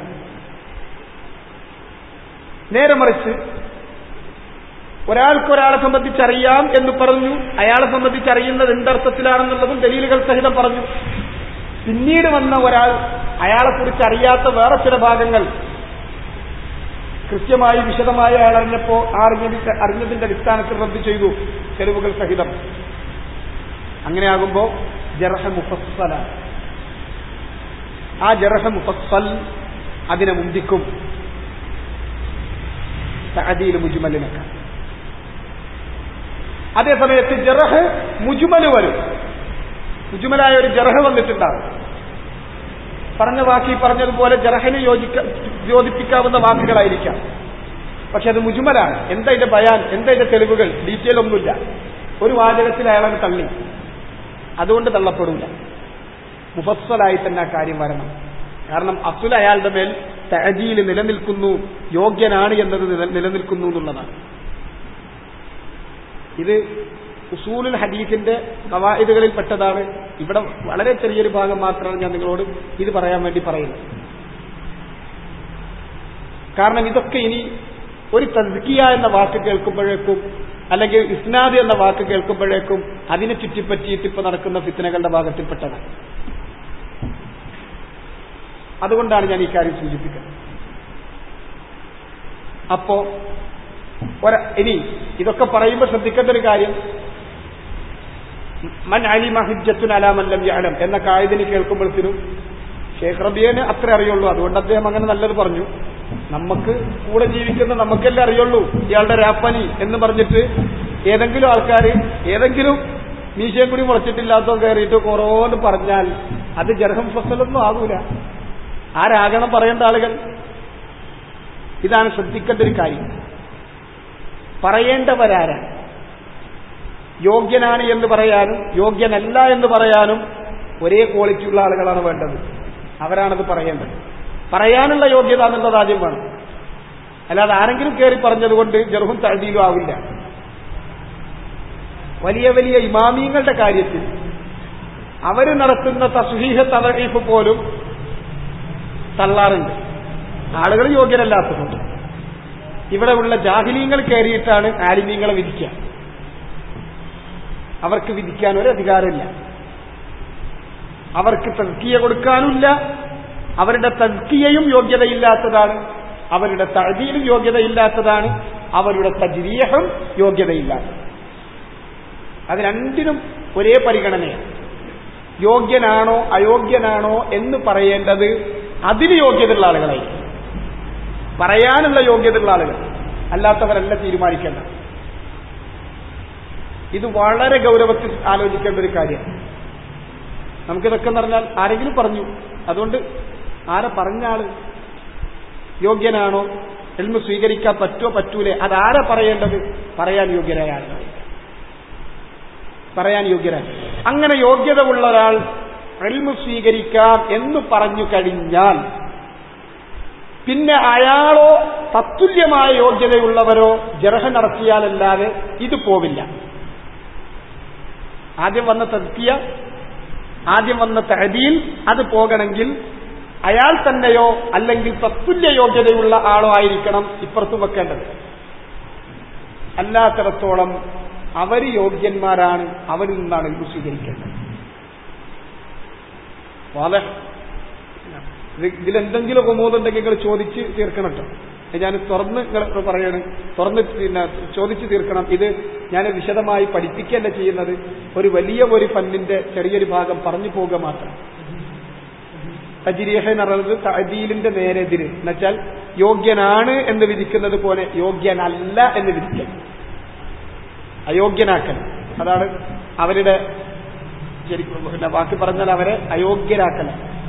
നേരെ മറിച്ച് ഒരാൾക്ക് ഒരാളെ സംബന്ധിച്ചറിയാം എന്ന് പറഞ്ഞു അയാളെ സംബന്ധിച്ചറിയുന്നത് എന്തർത്ഥത്തിലാണെന്നുള്ളതും ദലീലുകൾ സഹിതം പറഞ്ഞു പിന്നീട് വന്ന ഒരാൾ അയാളെക്കുറിച്ച് അറിയാത്ത വേറെ ചില ഭാഗങ്ങൾ കൃത്യമായി വിശദമായി അയാൾ അറിഞ്ഞപ്പോ ആ അറിഞ്ഞ അറിഞ്ഞതിന്റെ അടിസ്ഥാനത്തിൽ റദ്ദ് ചെയ്തു തെളിവുകൾ സഹിതം അങ്ങനെയാകുമ്പോ ജറഹ മുഫസ്സല ആ ജറഹ മുഫസ്സൽ അതിനെ മുന്തിക്കും തഅദീൽ മുജ്മലിനൊക്കെ അതേസമയത്ത് ജറഹ് മുജ്മല് വരും മുജ്മലായ ഒരു ജറഹ് വന്നിട്ടുണ്ടാകും പറഞ്ഞ വാക്കി പറഞ്ഞതുപോലെ ജറഹിന് യോജിക്ക യോജിപ്പിക്കാവുന്ന വാക്കുകളായിരിക്കാം പക്ഷെ അത് മുജ്മലാണ് എന്താ ഇതിന്റെ ബയാൻ എന്താ ഇതിന്റെ തെളിവുകൾ ഡീറ്റെയിൽ ഒന്നുമില്ല ഒരു വാചകത്തിൽ അയാളെ തള്ളി അതുകൊണ്ട് തള്ളപ്പെടില്ല മുഫസ്സലായി തന്നെ ആ കാര്യം വരണം കാരണം അസുൽ അയാളുടെ മേൽ തഹജീൽ നിലനിൽക്കുന്നു യോഗ്യനാണ് എന്നത് നിലനിൽക്കുന്നു എന്നുള്ളതാണ് ഇത് ഉസൂലുൽ ഹദീഫിന്റെ കവായിദുകളിൽ പെട്ടതാണ് ഇവിടെ വളരെ ചെറിയൊരു ഭാഗം മാത്രമാണ് ഞാൻ നിങ്ങളോട് ഇത് പറയാൻ വേണ്ടി പറയുന്നത് കാരണം ഇതൊക്കെ ഇനി ഒരു തസ്കിയ എന്ന വാക്ക് കേൾക്കുമ്പോഴേക്കും അല്ലെങ്കിൽ ഇസ്നാദ് എന്ന വാക്ക് കേൾക്കുമ്പോഴേക്കും അതിനെ ചുറ്റിപ്പറ്റിയിട്ട് ഇപ്പൊ നടക്കുന്ന ഫിത്തനകളുടെ ഭാഗത്തിൽപ്പെട്ടതാണ് അതുകൊണ്ടാണ് ഞാൻ ഈ കാര്യം സൂചിപ്പിക്കുന്നത് അപ്പോ ഒര ഇനി ഇതൊക്കെ പറയുമ്പോൾ ശ്രദ്ധിക്കേണ്ട ഒരു കാര്യം മൻ അലിമ ഹിജ്ജത്തുൻ അലാമല്ലം യാലം എന്ന കായതിന് കേൾക്കുമ്പോഴത്തേനും ഷേഖ് റബിയന് അത്ര അറിയുള്ളൂ അതുകൊണ്ട് അദ്ദേഹം അങ്ങനെ നല്ലത് പറഞ്ഞു നമുക്ക് കൂടെ ജീവിക്കുന്ന നമുക്കല്ലേ അറിയുള്ളൂ ഇയാളുടെ രാപ്പനി എന്ന് പറഞ്ഞിട്ട് ഏതെങ്കിലും ആൾക്കാർ ഏതെങ്കിലും മീശയും കൂടി മുളച്ചിട്ടില്ലാത്തോ കയറിയിട്ട് കുറോന്ന് പറഞ്ഞാൽ അത് ജർഹം ഫസലൊന്നും ആകൂല ആരാകണം പറയേണ്ട ആളുകൾ ഇതാണ് ശ്രദ്ധിക്കേണ്ട ഒരു കാര്യം പറയേണ്ടവരാരാണ് യോഗ്യനാണ് എന്ന് പറയാനും യോഗ്യനല്ല എന്ന് പറയാനും ഒരേ ക്വാളിറ്റിയുള്ള ആളുകളാണ് വേണ്ടത് അവരാണത് പറയേണ്ടത് പറയാനുള്ള യോഗ്യത എന്നുള്ളത് ആദ്യം വേണം അല്ലാതെ ആരെങ്കിലും കയറി പറഞ്ഞതുകൊണ്ട് ജർഹും തഴതിയിലും ആവില്ല വലിയ വലിയ ഇമാമിയങ്ങളുടെ കാര്യത്തിൽ അവർ നടത്തുന്ന തസ്ഹീഹ തലീഫ് പോലും തള്ളാറുണ്ട് ആളുകൾ യോഗ്യരല്ലാത്തതുകൊണ്ട് ഇവിടെ ഉള്ള ജാഹിലീങ്ങൾ കയറിയിട്ടാണ് ആലിമീങ്ങളെ വിധിക്കുക അവർക്ക് വിധിക്കാൻ ഒരു അധികാരമില്ല അവർക്ക് തസ്കിയ കൊടുക്കാനുമില്ല അവരുടെ തസ്കിയയും യോഗ്യതയില്ലാത്തതാണ് അവരുടെ തഴതിയിലും യോഗ്യതയില്ലാത്തതാണ് അവരുടെ തജ്രീഹം യോഗ്യതയില്ലാത്തത് അത് രണ്ടിനും ഒരേ പരിഗണനയാണ് യോഗ്യനാണോ അയോഗ്യനാണോ എന്ന് പറയേണ്ടത് അതിന് യോഗ്യതയുള്ള ആളുകളായിരിക്കും പറയാനുള്ള യോഗ്യതയുള്ള ആളുകൾ അല്ലാത്തവരല്ല തീരുമാനിക്കേണ്ട ഇത് വളരെ ഗൗരവത്തിൽ ആലോചിക്കേണ്ട ഒരു കാര്യം നമുക്കിതൊക്കെ എന്ന് പറഞ്ഞാൽ ആരെങ്കിലും പറഞ്ഞു അതുകൊണ്ട് ആരെ പറഞ്ഞ ആള് യോഗ്യനാണോ എൽമ സ്വീകരിക്കാൻ പറ്റുമോ പറ്റൂലേ അതാരാ പറയേണ്ടത് പറയാൻ യോഗ്യരായ ആളുകൾ പറയാൻ യോഗ്യരായ അങ്ങനെ യോഗ്യത ഉള്ള ഒരാൾ എൽമ സ്വീകരിക്കാം എന്ന് പറഞ്ഞു കഴിഞ്ഞാൽ പിന്നെ അയാളോ തത്തുല്യമായ യോഗ്യതയുള്ളവരോ ജർഹ നടത്തിയാലല്ലാതെ ഇത് പോവില്ല ആദ്യം വന്ന തദ്ക്കിയ ആദ്യം വന്ന തഹദീൽ അത് പോകണമെങ്കിൽ അയാൾ തന്നെയോ അല്ലെങ്കിൽ തത്തുല്യ യോഗ്യതയുള്ള ആളോ ആയിരിക്കണം ഇപ്പുറത്ത് വെക്കേണ്ടത് അല്ലാത്തിടത്തോളം അവർ യോഗ്യന്മാരാണ് അവരിൽ നിന്നാണ് ഇത് സ്വീകരിക്കേണ്ടത് വളരെ ഇതിലെന്തെങ്കിലും ഒമോതുണ്ടെങ്കിൽ നിങ്ങൾ ചോദിച്ച് തീർക്കണം കേട്ടോ ഞാൻ തുറന്ന് നിങ്ങൾ പറയാണ് തുറന്ന് പിന്നെ ചോദിച്ചു തീർക്കണം ഇത് ഞാൻ വിശദമായി പഠിപ്പിക്കുകയല്ല ചെയ്യുന്നത് ഒരു വലിയ ഒരു ഫന്നിന്റെ ചെറിയൊരു ഭാഗം പറഞ്ഞു പോകുക മാത്രം തജിരിഹ എന്ന് പറയുന്നത് തഅദീലിന്റെ നേരെതിര് എന്നുവെച്ചാൽ യോഗ്യനാണ് എന്ന് വിധിക്കുന്നത് പോലെ യോഗ്യനല്ല എന്ന് വിധിക്കൽ അയോഗ്യനാക്കൽ അതാണ് അവരുടെ ശരിക്കും പിന്നെ ബാക്കി പറഞ്ഞാൽ അവരെ അയോഗ്യരാക്കൽ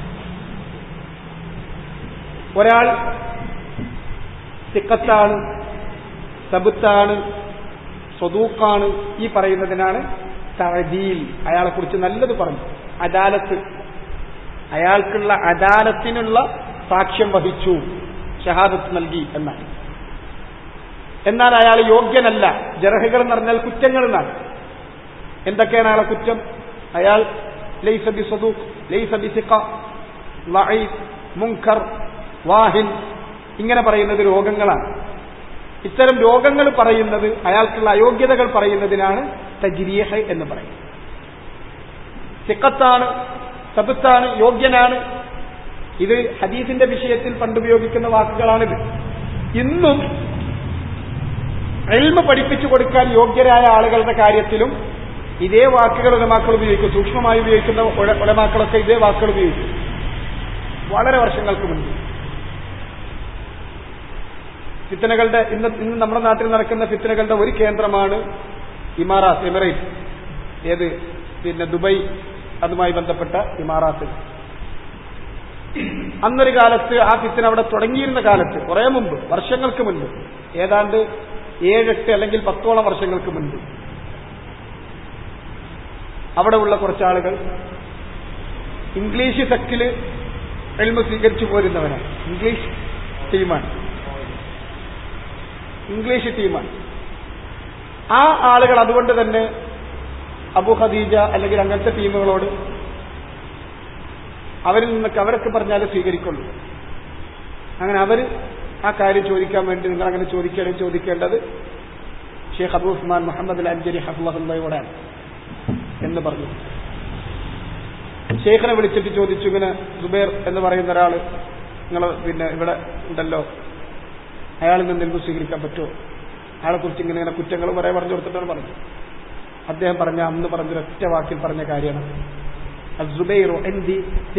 ഒരാൾ സിക്കത്താണ് സബുത്താണ് സ്വതൂക്കാണ് ഈ പറയുന്നതിനാണ് തഴദീൽ അയാളെ കുറിച്ച് നല്ലത് പറഞ്ഞു അദാലത്ത് അയാൾക്കുള്ള അദാലത്തിനുള്ള സാക്ഷ്യം വഹിച്ചു ഷഹാദത്ത് നൽകി എന്നാണ് എന്നാൽ അയാൾ യോഗ്യനല്ല ജർഹകൾ എന്ന് പറഞ്ഞാൽ കുറ്റങ്ങൾ എന്നാണ് എന്തൊക്കെയാണ് അയാളെ കുറ്റം അയാൾ ലൈസബി സദൂഖ് ലൈസബി സിക്ക ലഈഫ് മുങ്കർ വാഹിൻ ഇങ്ങനെ പറയുന്നത് രോഗങ്ങളാണ് ഇത്തരം രോഗങ്ങൾ പറയുന്നത് അയാൾക്കുള്ള അയോഗ്യതകൾ പറയുന്നതിനാണ് തജ്രീഹ് എന്ന് പറയുന്നത് സിക്കത്താണ് സബത്താണ് യോഗ്യനാണ് ഇത് ഹദീസിന്റെ വിഷയത്തിൽ പണ്ടുപയോഗിക്കുന്ന വാക്കുകളാണിത് ഇന്നും എൽമ പഠിപ്പിച്ചു കൊടുക്കാൻ യോഗ്യരായ ആളുകളുടെ കാര്യത്തിലും ഇതേ വാക്കുകൾ ഉലമാക്കൾ ഉപയോഗിക്കും സൂക്ഷ്മമായി ഉപയോഗിക്കുന്ന ഉലമാക്കളൊക്കെ ഇതേ വാക്കുകൾ ഉപയോഗിക്കും വളരെ വർഷങ്ങൾക്ക് മുൻപ് ഫിത്തനകളുടെ ഇന്ന് ഇന്ന് നമ്മുടെ നാട്ടിൽ നടക്കുന്ന ഫിത്തനകളുടെ ഒരു കേന്ദ്രമാണ് ഇമാറാത്ത് എമിറേറ്റ് ഏത് പിന്നെ ദുബൈ അതുമായി ബന്ധപ്പെട്ട ഇമാറാത്ത് അന്നൊരു കാലത്ത് ആ ഫിത്തന അവിടെ തുടങ്ങിയിരുന്ന കാലത്ത് കുറെ മുമ്പ് വർഷങ്ങൾക്ക് മുൻപ് ഏതാണ്ട് ഏഴെട്ട് അല്ലെങ്കിൽ പത്തോളം വർഷങ്ങൾക്ക് മുൻപ് അവിടെ ഉള്ള കുറച്ചാളുകൾ ഇംഗ്ലീഷ് സെക്കില് എൽമ സ്വീകരിച്ചു പോരുന്നവരാണ് ഇംഗ്ലീഷ് ടീമാണ് ഇംഗ്ലീഷ് ടീമാണ് ആ ആളുകൾ അതുകൊണ്ട് തന്നെ അബു ഖദീജ അല്ലെങ്കിൽ അങ്ങനത്തെ ടീമുകളോട് അവരിൽ നിന്നൊക്കെ അവരൊക്കെ പറഞ്ഞാലേ സ്വീകരിക്കുള്ളൂ അങ്ങനെ അവർ ആ കാര്യം ചോദിക്കാൻ വേണ്ടി നിങ്ങൾ അങ്ങനെ ചോദിക്കുകയാണെങ്കിൽ ചോദിക്കേണ്ടത് ഷെയ്ഖ് അബു ഉസ്മാൻ മുഹമ്മദ് അൽ അഞ്ചരി ഹഫ്ലഹുള്ളയോടാണ് എന്ന് പറഞ്ഞു ഷെയ്ഖിനെ വിളിച്ചിട്ട് ചോദിച്ചു ഇങ്ങനെ സുബൈർ എന്ന് പറയുന്ന ഒരാൾ നിങ്ങൾ പിന്നെ ഇവിടെ ഉണ്ടല്ലോ അയാളിൽ നിന്ന് എന്ത് സ്വീകരിക്കാൻ പറ്റുമോ അയാളെ കുറിച്ച് ഇങ്ങനെ ഇങ്ങനെ കുറ്റങ്ങൾ കുറെ പറഞ്ഞു കൊടുത്തിട്ടാണ് പറഞ്ഞു അദ്ദേഹം പറഞ്ഞ അന്ന് പറഞ്ഞ ഒറ്റ വാക്കിൽ പറഞ്ഞ കാര്യമാണ് അസുബൈറു എന്തി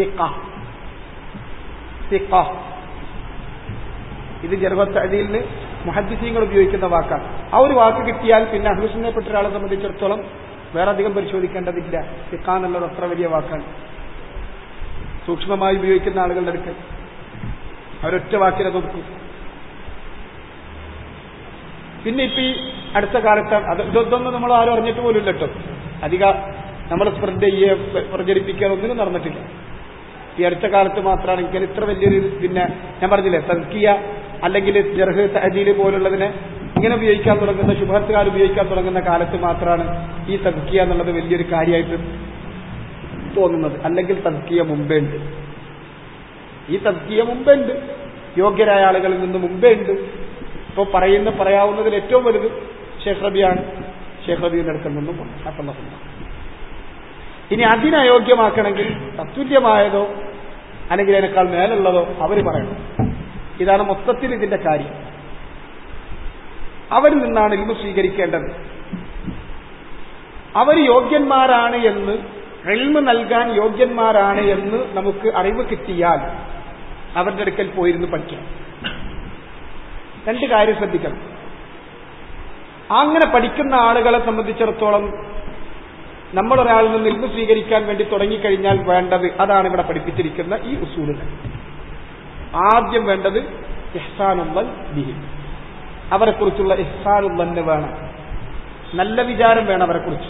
ഇത് ജർവത്ത് അടിയിൽ മുഹദ്ദിസീങ്ങൾ ഉപയോഗിക്കുന്ന വാക്കാണ് ആ ഒരു വാക്ക് കിട്ടിയാൽ പിന്നെ അഹ്ലുസിനെപ്പെട്ട ഒരാളെ സംബന്ധിച്ചിടത്തോളം വേറെ അധികം പരിശോധിക്കേണ്ടതില്ല സിക്ക എന്നുള്ളത് അത്ര വലിയ വാക്കാണ് സൂക്ഷ്മമായി ഉപയോഗിക്കുന്ന ആളുകളുടെ അടുക്കൽ അവരൊറ്റ വാക്കിനെ കൊടുക്കും പിന്നെ ഇപ്പൊ ഈ അടുത്ത കാലത്ത് അത് ഇതൊന്നും നമ്മൾ ആരും അറിഞ്ഞിട്ട് പോലും ഇല്ല കേട്ടോ അധിക നമ്മൾ സ്പ്രെഡ് ചെയ്യുക പ്രചരിപ്പിക്കുക ഒന്നിനും നടന്നിട്ടില്ല ഈ അടുത്ത കാലത്ത് മാത്രമാണ് ഇങ്ങനെ ഇത്ര വലിയൊരു പിന്നെ ഞാൻ പറഞ്ഞില്ലേ തസ്കിയ അല്ലെങ്കിൽ ജർഹ് തഹജീല് പോലുള്ളതിനെ ഇങ്ങനെ ഉപയോഗിക്കാൻ തുടങ്ങുന്ന ശുഭത്തുകാർ ഉപയോഗിക്കാൻ തുടങ്ങുന്ന കാലത്ത് മാത്രമാണ് ഈ തസ്കിയ എന്നുള്ളത് വലിയൊരു കാര്യമായിട്ട് തോന്നുന്നത് അല്ലെങ്കിൽ തസ്കിയ മുമ്പേ ഉണ്ട് ഈ തസ്കിയ മുമ്പേ ഉണ്ട് യോഗ്യരായ ആളുകളിൽ നിന്ന് മുമ്പേ ഉണ്ട് ഇപ്പോൾ പറയുന്ന പറയാവുന്നതിൽ ഏറ്റവും വലുത് ഷേഖ് റബിയാണ് ഷേഖ് റബിയുടെ അടുക്കൽ നിന്നും അസന്നസുണ്ട് ഇനി അതിനയോഗ്യമാക്കണമെങ്കിൽ തത്തുല്യമായതോ അല്ലെങ്കിൽ അതിനേക്കാൾ മേലുള്ളതോ അവർ പറയണം ഇതാണ് മൊത്തത്തിൽ ഇതിന്റെ കാര്യം അവരിൽ നിന്നാണ് ഇൽമു സ്വീകരിക്കേണ്ടത് അവർ യോഗ്യന്മാരാണ് എന്ന് എൽമ് നൽകാൻ യോഗ്യന്മാരാണ് എന്ന് നമുക്ക് അറിവ് കിട്ടിയാൽ അവരുടെ അടുക്കൽ പോയിരുന്ന് പഠിക്കാം രണ്ട് കാര്യം ശ്രദ്ധിക്കണം അങ്ങനെ പഠിക്കുന്ന ആളുകളെ സംബന്ധിച്ചിടത്തോളം നമ്മൾ ഒരാളിൽ നിന്ന് ഇൽമു സ്വീകരിക്കാൻ വേണ്ടി തുടങ്ങിക്കഴിഞ്ഞാൽ വേണ്ടത് അതാണ് ഇവിടെ പഠിപ്പിച്ചിരിക്കുന്ന ഈ ഉസൂലുകൾ ആദ്യം വേണ്ടത് ഇഹ്സാനുള്ളൽ ബിഹി അവരെക്കുറിച്ചുള്ള ഇഹ്സാനുള്ളന്നെ വേണം നല്ല വിചാരം വേണം അവരെക്കുറിച്ച്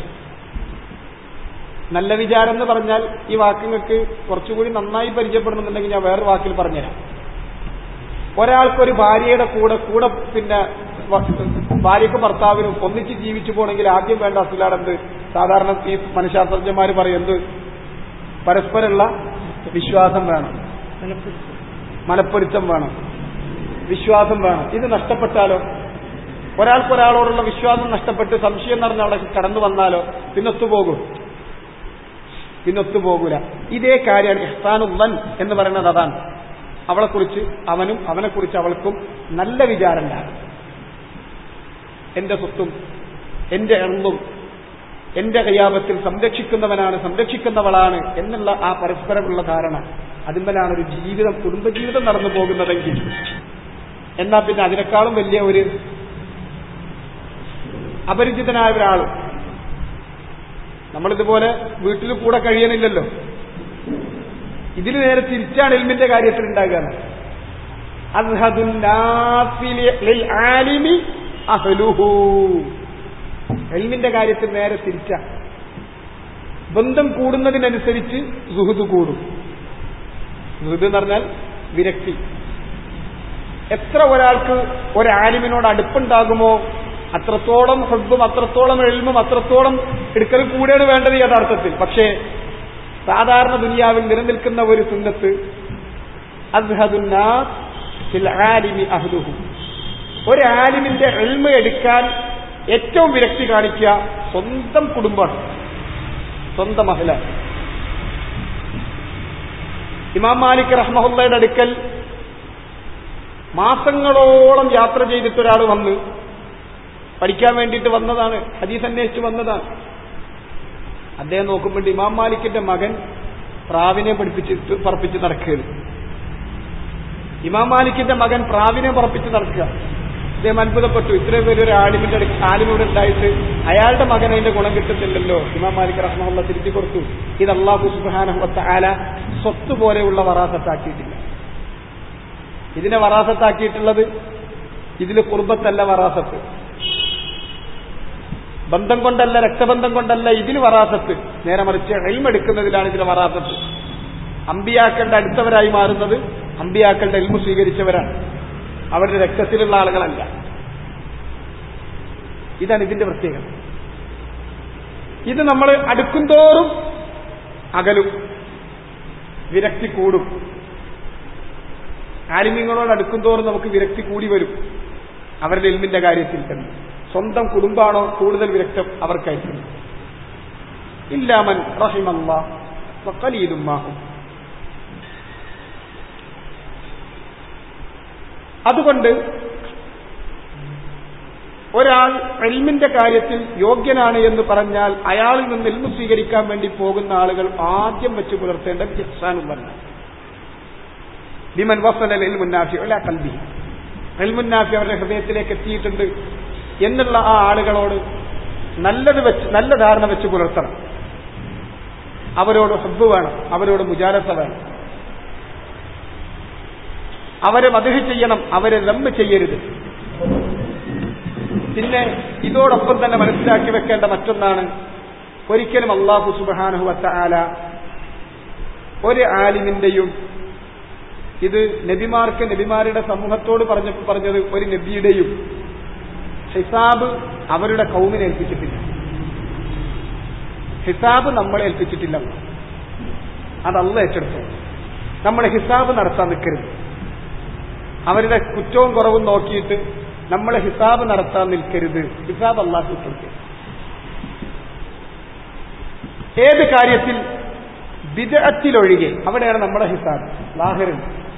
നല്ല വിചാരം എന്ന് പറഞ്ഞാൽ ഈ വാക്കുകൾക്ക് കുറച്ചുകൂടി നന്നായി പരിചയപ്പെടുന്നുണ്ടെങ്കിൽ ഞാൻ വേറൊരു വാക്കിൽ പറഞ്ഞുതരാം ഒരാൾക്കൊരു ഭാര്യയുടെ കൂടെ കൂടെ പിന്നെ ഭാര്യക്കും ഭർത്താവിനും ഒന്നിച്ച് ജീവിച്ചു പോകണമെങ്കിൽ ആദ്യം വേണ്ട അസുലാടെന്ത് സാധാരണ ഈ മനഃശാസ്ത്രജ്ഞന്മാർ പറയുന്നത് പരസ്പരമുള്ള വിശ്വാസം വേണം മനപ്പൊരുത്തം വേണം വിശ്വാസം വേണം ഇത് നഷ്ടപ്പെട്ടാലോ ഒരാൾക്കൊരാളോടുള്ള വിശ്വാസം നഷ്ടപ്പെട്ട് സംശയം നടന്ന് അവിടെ കടന്നു വന്നാലോ പിന്നൊത്തുപോകും പിന്നൊത്തുപോകൂല ഇതേ കാര്യമാണ് ഇഹ്സാനുള്ളൻ എന്ന് പറയുന്നത് അതാണ് അവളെക്കുറിച്ച് അവനും അവനെക്കുറിച്ച് അവൾക്കും നല്ല വിചാരം ഉണ്ടാകും എന്റെ സ്വത്തും എന്റെ എണ്ണും എന്റെ കയ്യാപത്തിൽ സംരക്ഷിക്കുന്നവനാണ് സംരക്ഷിക്കുന്നവളാണ് എന്നുള്ള ആ പരസ്പരമുള്ള ധാരണ അതിന്മേലാണ് ഒരു ജീവിതം കുടുംബജീവിതം നടന്നു പോകുന്നതെങ്കിൽ എന്നാൽ പിന്നെ അതിനേക്കാളും വലിയ ഒരു അപരിചിതനായ ഒരാൾ നമ്മളിതുപോലെ വീട്ടിൽ കൂടെ കഴിയണില്ലല്ലോ ഇതിന് നേരെ തിരിച്ചാണ് എൽമിന്റെ കാര്യത്തിൽ ഉണ്ടാകുക എൽമിന്റെ കാര്യത്തിൽ നേരെ തിരിച്ച ബന്ധം കൂടുന്നതിനനുസരിച്ച് സുഹൃത് കൂടും സുഹൃത് എന്ന് പറഞ്ഞാൽ വിരക്തി എത്ര ഒരാൾക്ക് ഒരാലിമിനോട് അടുപ്പുണ്ടാകുമോ അത്രത്തോളം ഹൃദും അത്രത്തോളം എൽമും അത്രത്തോളം എടുക്കൽ കൂടെയാണ് വേണ്ടത് യഥാർത്ഥത്തിൽ പക്ഷേ സാധാരണ ദുനിയാവിൽ നിലനിൽക്കുന്ന ഒരു സുന്നത്ത് ഒരു ആലിമിന്റെ എൽമ എടുക്കാൻ ഏറ്റവും വിരക്തി കാണിക്കുക സ്വന്തം കുടുംബമാണ് സ്വന്തം മഹിള ഇമാം മാലിക് റഹ്മഹുല്ലയുടെ അടുക്കൽ മാസങ്ങളോളം യാത്ര ചെയ്തിട്ട് ഒരാൾ വന്ന് പഠിക്കാൻ വേണ്ടിയിട്ട് വന്നതാണ് ഹദീസ് അന്വേഷിച്ച് വന്നതാണ് അദ്ദേഹം നോക്കുമ്പോൾ ഇമാം മാലിക്കിന്റെ മകൻ പ്രാവിനെ പഠിപ്പിച്ചിട്ട് പറപ്പിച്ച് നടക്കുകയാണ് ഇമാം മാലിക്കിന്റെ മകൻ പ്രാവിനെ പറപ്പിച്ച് നടക്കുക അദ്ദേഹം അത്ഭുതപ്പെട്ടു ഇത്രയും പേര് ഒരു ആലിമിന്റെ ആലിമിവിടെ ഉണ്ടായിട്ട് അയാളുടെ മകൻ അതിന്റെ ഗുണം കിട്ടുന്നില്ലല്ലോ ഇമാം മാലിക് റഹ്മുള്ള തിരുത്തി കൊടുത്തു ഇത് അള്ളാഹു സുബാനഹത്ത ആല സ്വത്ത് പോലെയുള്ള വറാസത്താക്കിയിട്ടില്ല ഇതിനെ വറാസത്താക്കിയിട്ടുള്ളത് ഇതിൽ കുർബത്തല്ല വറാസത്ത് ബന്ധം കൊണ്ടല്ല രക്തബന്ധം കൊണ്ടല്ല ഇതിൽ വറാസത്ത് നേരെ മറിച്ച് എൽമെടുക്കുന്നതിലാണ് ഇതിലെ വറാസത്ത് അമ്പിയാക്കളുടെ അടുത്തവരായി മാറുന്നത് അമ്പിയാക്കളുടെ എൽമു സ്വീകരിച്ചവരാണ് അവരുടെ രക്തത്തിലുള്ള ആളുകളല്ല ഇതാണ് ഇതിന്റെ പ്രത്യേകത ഇത് നമ്മൾ അടുക്കുംതോറും അകലും വിരക്തി കൂടും ആലിമ്യങ്ങളോട് അടുക്കുംതോറും നമുക്ക് വിരക്തി കൂടി വരും അവരുടെ എൽമിന്റെ കാര്യത്തിൽ തന്നെ സ്വന്തം കുടുംബാണോ കൂടുതൽ വിരക്തം അവർക്കായിരിക്കും ഇല്ലാമൻ റഹിമല്ലാഹും അതുകൊണ്ട് ഒരാൾ എൽമിന്റെ കാര്യത്തിൽ യോഗ്യനാണ് എന്ന് പറഞ്ഞാൽ അയാളിൽ നിന്ന് എൽമു സ്വീകരിക്കാൻ വേണ്ടി പോകുന്ന ആളുകൾ ആദ്യം വെച്ച് പുലർത്തേണ്ട ഇഹ്സാനുള്ളല്ല ബിമൻ വസലൽ എൽമുന്നാഫി അല്ല കൽബി എൽമുന്നാഫി അവരുടെ ഹൃദയത്തിലേക്ക് എത്തിയിട്ടുണ്ട് എന്നുള്ള ആ ആളുകളോട് നല്ലത് വെച്ച് നല്ല ധാരണ വെച്ച് പുലർത്തണം അവരോട് ഹബ്ബ് വേണം അവരോട് മുജാലസ വേണം അവരെ മതിഹ് ചെയ്യണം അവരെ ലംബ് ചെയ്യരുത് പിന്നെ ഇതോടൊപ്പം തന്നെ മനസ്സിലാക്കി വെക്കേണ്ട മറ്റൊന്നാണ് ഒരിക്കലും അള്ളാഹു സുബാനഹു വത്ത ആല ഒരു ആലിമിന്റെയും ഇത് നബിമാർക്ക് നബിമാരുടെ സമൂഹത്തോട് പറഞ്ഞ പറഞ്ഞത് ഒരു നബിയുടെയും ഹിസാബ് അവരുടെ കൗമിനെ ഏൽപ്പിച്ചിട്ടില്ല ഹിസാബ് നമ്മളെ ഏൽപ്പിച്ചിട്ടില്ല അതല്ല ഏറ്റെടുത്തു നമ്മൾ ഹിസാബ് നടത്താൻ നിൽക്കരുത് അവരുടെ കുറ്റവും കുറവും നോക്കിയിട്ട് നമ്മളെ ഹിസാബ് നടത്താൻ നിൽക്കരുത് ഹിസാബ് അള്ളാഹു കൊടുക്കുക ഏത് കാര്യത്തിൽ വിദഗ്ധത്തിലൊഴികെ അവിടെയാണ് നമ്മുടെ ഹിസാബ് ലാഹിറിൽ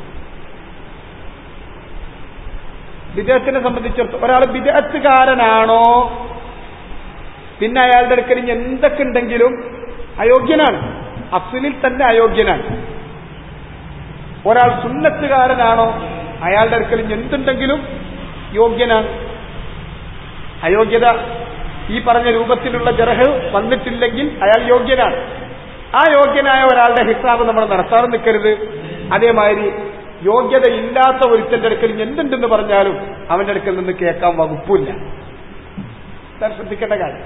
വിദേഹത്തിനെ സംബന്ധിച്ചിടത്തോളം ഒരാൾ വിദേഹത്തുകാരനാണോ പിന്നെ അയാളുടെ അടുക്കൽ ഇനി എന്തൊക്കെ ഉണ്ടെങ്കിലും അയോഗ്യനാണ് അഫ്സലിൽ തന്നെ അയോഗ്യനാണ് ഒരാൾ സുന്നത്തുകാരനാണോ അയാളുടെ അടുക്കൽ ഇനി എന്തുണ്ടെങ്കിലും യോഗ്യനാണ് അയോഗ്യത ഈ പറഞ്ഞ രൂപത്തിലുള്ള ജറഹ് വന്നിട്ടില്ലെങ്കിൽ അയാൾ യോഗ്യനാണ് ആ യോഗ്യനായ ഒരാളുടെ ഹിസാബ് നമ്മൾ നടത്താതെ നിൽക്കരുത് അതേമാതിരി യോഗ്യതയില്ലാത്ത ഒരുത്തന്റെ അടുക്കൽ ഇനി എന്തുണ്ടെന്ന് പറഞ്ഞാലും അവന്റെ അടുക്കൽ നിന്ന് കേൾക്കാൻ വകുപ്പില്ല ഇതാണ് ശ്രദ്ധിക്കേണ്ട കാര്യം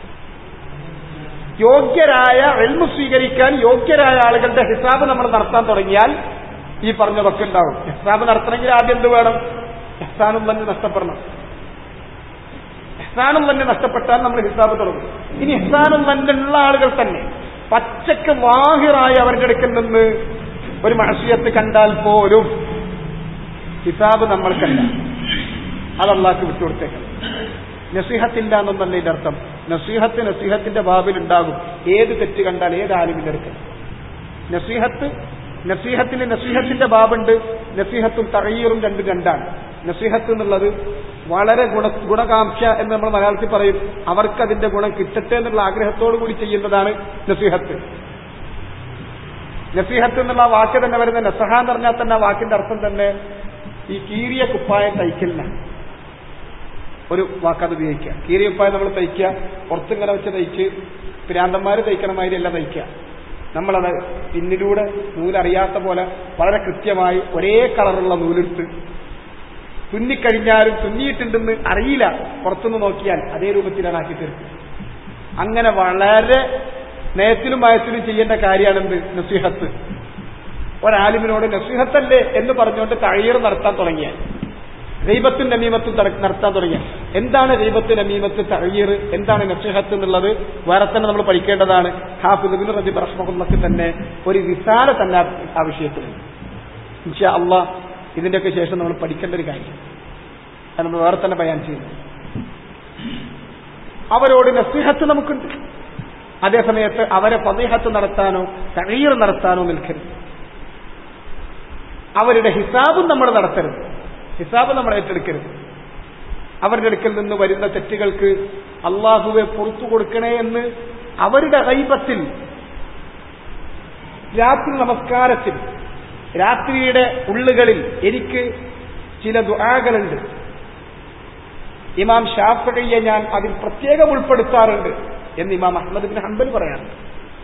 യോഗ്യരായ എൽമു സ്വീകരിക്കാൻ യോഗ്യരായ ആളുകളുടെ ഹിസാബ് നമ്മൾ നടത്താൻ തുടങ്ങിയാൽ ഈ പറഞ്ഞതൊക്കെ ഉണ്ടാവും ഹിസാബ് നടത്തണമെങ്കിൽ ആദ്യം എന്ത് വേണം എഹ്സാനും തന്നെ നഷ്ടപ്പെടണം എഹ്സാനും തന്നെ നഷ്ടപ്പെട്ടാൽ നമ്മൾ ഹിസാബ് തുടങ്ങും ഇനി എഹ്സാനും തന്നെ ഉള്ള ആളുകൾ തന്നെ പച്ചക്ക് വാഹിറായി അവരുടെ അടുക്കൽ നിന്ന് ഒരു മഹസിയത്ത് കണ്ടാൽ പോലും ഹിസാബ് നമ്മൾക്കല്ല അത് അള്ളാഹ്ക്ക് വിട്ടുകൊടുത്തേക്കണം നസീഹത്തില്ല എന്നൊന്നല്ല ഇതിന്റെ അർത്ഥം നസീഹത്ത് നസീഹത്തിന്റെ ബാബിൽ ഉണ്ടാകും ഏത് തെറ്റ് കണ്ടാൽ ഏത് ആലിമിന്റെ അടുക്കൽ നസീഹത്ത് നസീഹത്തിന് നസീഹത്തിന്റെ ബാബുണ്ട് നസീഹത്തും തഴയീറും രണ്ടും രണ്ടാണ് നസീഹത്ത് എന്നുള്ളത് വളരെ ഗുണ ഗുണകാംക്ഷ എന്ന് നമ്മൾ മലയാളത്തിൽ പറയും അവർക്ക് അതിന്റെ ഗുണം കിട്ടട്ടെ എന്നുള്ള ആഗ്രഹത്തോടു കൂടി ചെയ്യുന്നതാണ് നസീഹത്ത് നസീഹത്ത് എന്നുള്ള വാക്ക് തന്നെ വരുന്ന നസഹ എന്ന് പറഞ്ഞാൽ തന്നെ ആ വാക്കിന്റെ അർത്ഥം തന്നെ ഈ കീറിയ കുപ്പായം തയ്ക്കലിനാണ് ഒരു വാക്കത് ഉപയോഗിക്കുക കീറിയ കുപ്പായം നമ്മൾ തയ്ക്കുക പുറത്തിങ്ങനെ വെച്ച് തയ്ച്ച് പ്രാന്തന്മാര് തയ്ക്കണ മാതിരി അല്ല തയ്ക്കുക നമ്മളത് പിന്നിലൂടെ നൂലറിയാത്ത പോലെ വളരെ കൃത്യമായി ഒരേ കളറുള്ള നൂലെടുത്ത് തുന്നിക്കഴിഞ്ഞാലും തുന്നിയിട്ടുണ്ടെന്ന് അറിയില്ല പുറത്തുനിന്ന് നോക്കിയാൽ അതേ രൂപത്തിലാണ് ആക്കി തീർക്കുക അങ്ങനെ വളരെ നയത്തിലും വയസ്സിലും ചെയ്യേണ്ട കാര്യമാണെന്ത് നസീഹത്ത് ഒരാലിമിനോട് നസീഹത്തല്ലേ എന്ന് പറഞ്ഞുകൊണ്ട് തഴയർ നടത്താൻ തുടങ്ങിയാൽ റീബത്തും നമീമത്തും നടത്താൻ തുടങ്ങിയ എന്താണ് റീബത്ത് നമീമത്ത് തഴയർ എന്താണ് നസീഹത്ത് എന്നുള്ളത് വേറെ തന്നെ നമ്മൾ പഠിക്കേണ്ടതാണ് ഹാഫിദ് റജീബ് റഹ്മഹുല്ലക്ക് തന്നെ ഒരു വിശാല തന്നെ ആ വിഷയത്തിലുണ്ട് ഇൻഷാ അള്ളാഹ് ഇതിന്റെയൊക്കെ ശേഷം നമ്മൾ പഠിക്കേണ്ട ഒരു കാര്യം അത് നമ്മൾ വേറെ തന്നെ ബയാൻ ചെയ്യുന്നു അവരോട് നസീഹത്ത് നമുക്കുണ്ട് അതേസമയത്ത് അവരെ പതീഹത്ത് നടത്താനോ തഴീർ നടത്താനോ നിൽക്കരുത് അവരുടെ ഹിസാബും നമ്മൾ നടത്തരുത് ഹിസാബ് നമ്മൾ ഏറ്റെടുക്കരുത് അവരുടെ അടുക്കൽ നിന്ന് വരുന്ന തെറ്റുകൾക്ക് അള്ളാഹുവെ പുറത്തു കൊടുക്കണേ എന്ന് അവരുടെ കൈപത്തിൽ രാത്രി നമസ്കാരത്തിൽ രാത്രിയുടെ ഉള്ളുകളിൽ എനിക്ക് ചില ദുആകളുണ്ട് ഇമാം ഷാഫിയെ ഞാൻ അതിൽ പ്രത്യേകം ഉൾപ്പെടുത്താറുണ്ട് എന്ന് ഇമാം അഹമ്മദ് ബിൻ ഹംബൽ പറയാറുണ്ട്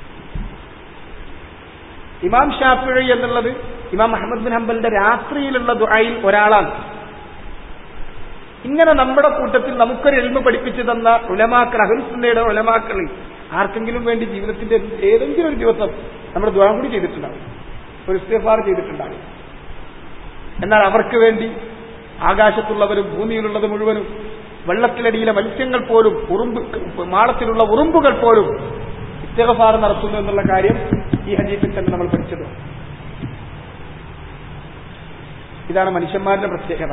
ഇമാം ഷാഫിഴി എന്നുള്ളത് ഇമാം അഹമ്മദ് ബിൻ ഹംബലിന്റെ രാത്രിയിലുള്ള ദുആയിൽ ഒരാളാണ് ഇങ്ങനെ നമ്മുടെ കൂട്ടത്തിൽ നമുക്കൊരു എൽമ പഠിപ്പിച്ചു തന്ന ഉലമാക്കൾ അഹുൽസുന്നയുടെ ഉലമാക്കളിൽ ആർക്കെങ്കിലും വേണ്ടി ജീവിതത്തിന്റെ ഏതെങ്കിലും ഒരു ദിവസം നമ്മുടെ ദ്വാരം കൂടി ചെയ്തിട്ടുണ്ടാവും ഒരു ഇസ്തിഫാർ ചെയ്തിട്ടുണ്ടാകും എന്നാൽ അവർക്ക് വേണ്ടി ആകാശത്തുള്ളവരും ഭൂമിയിലുള്ളത് മുഴുവനും വെള്ളത്തിലടിയിലെ മത്സ്യങ്ങൾ പോലും ഉറുമ്പ് മാളത്തിലുള്ള ഉറുമ്പുകൾ പോലും ഇസ്തിഫാർ നടത്തുന്നു എന്നുള്ള കാര്യം ഈ ഹദീഫിൽ തന്നെ നമ്മൾ പഠിച്ചത് ഇതാണ് മനുഷ്യന്മാരുടെ പ്രത്യേകത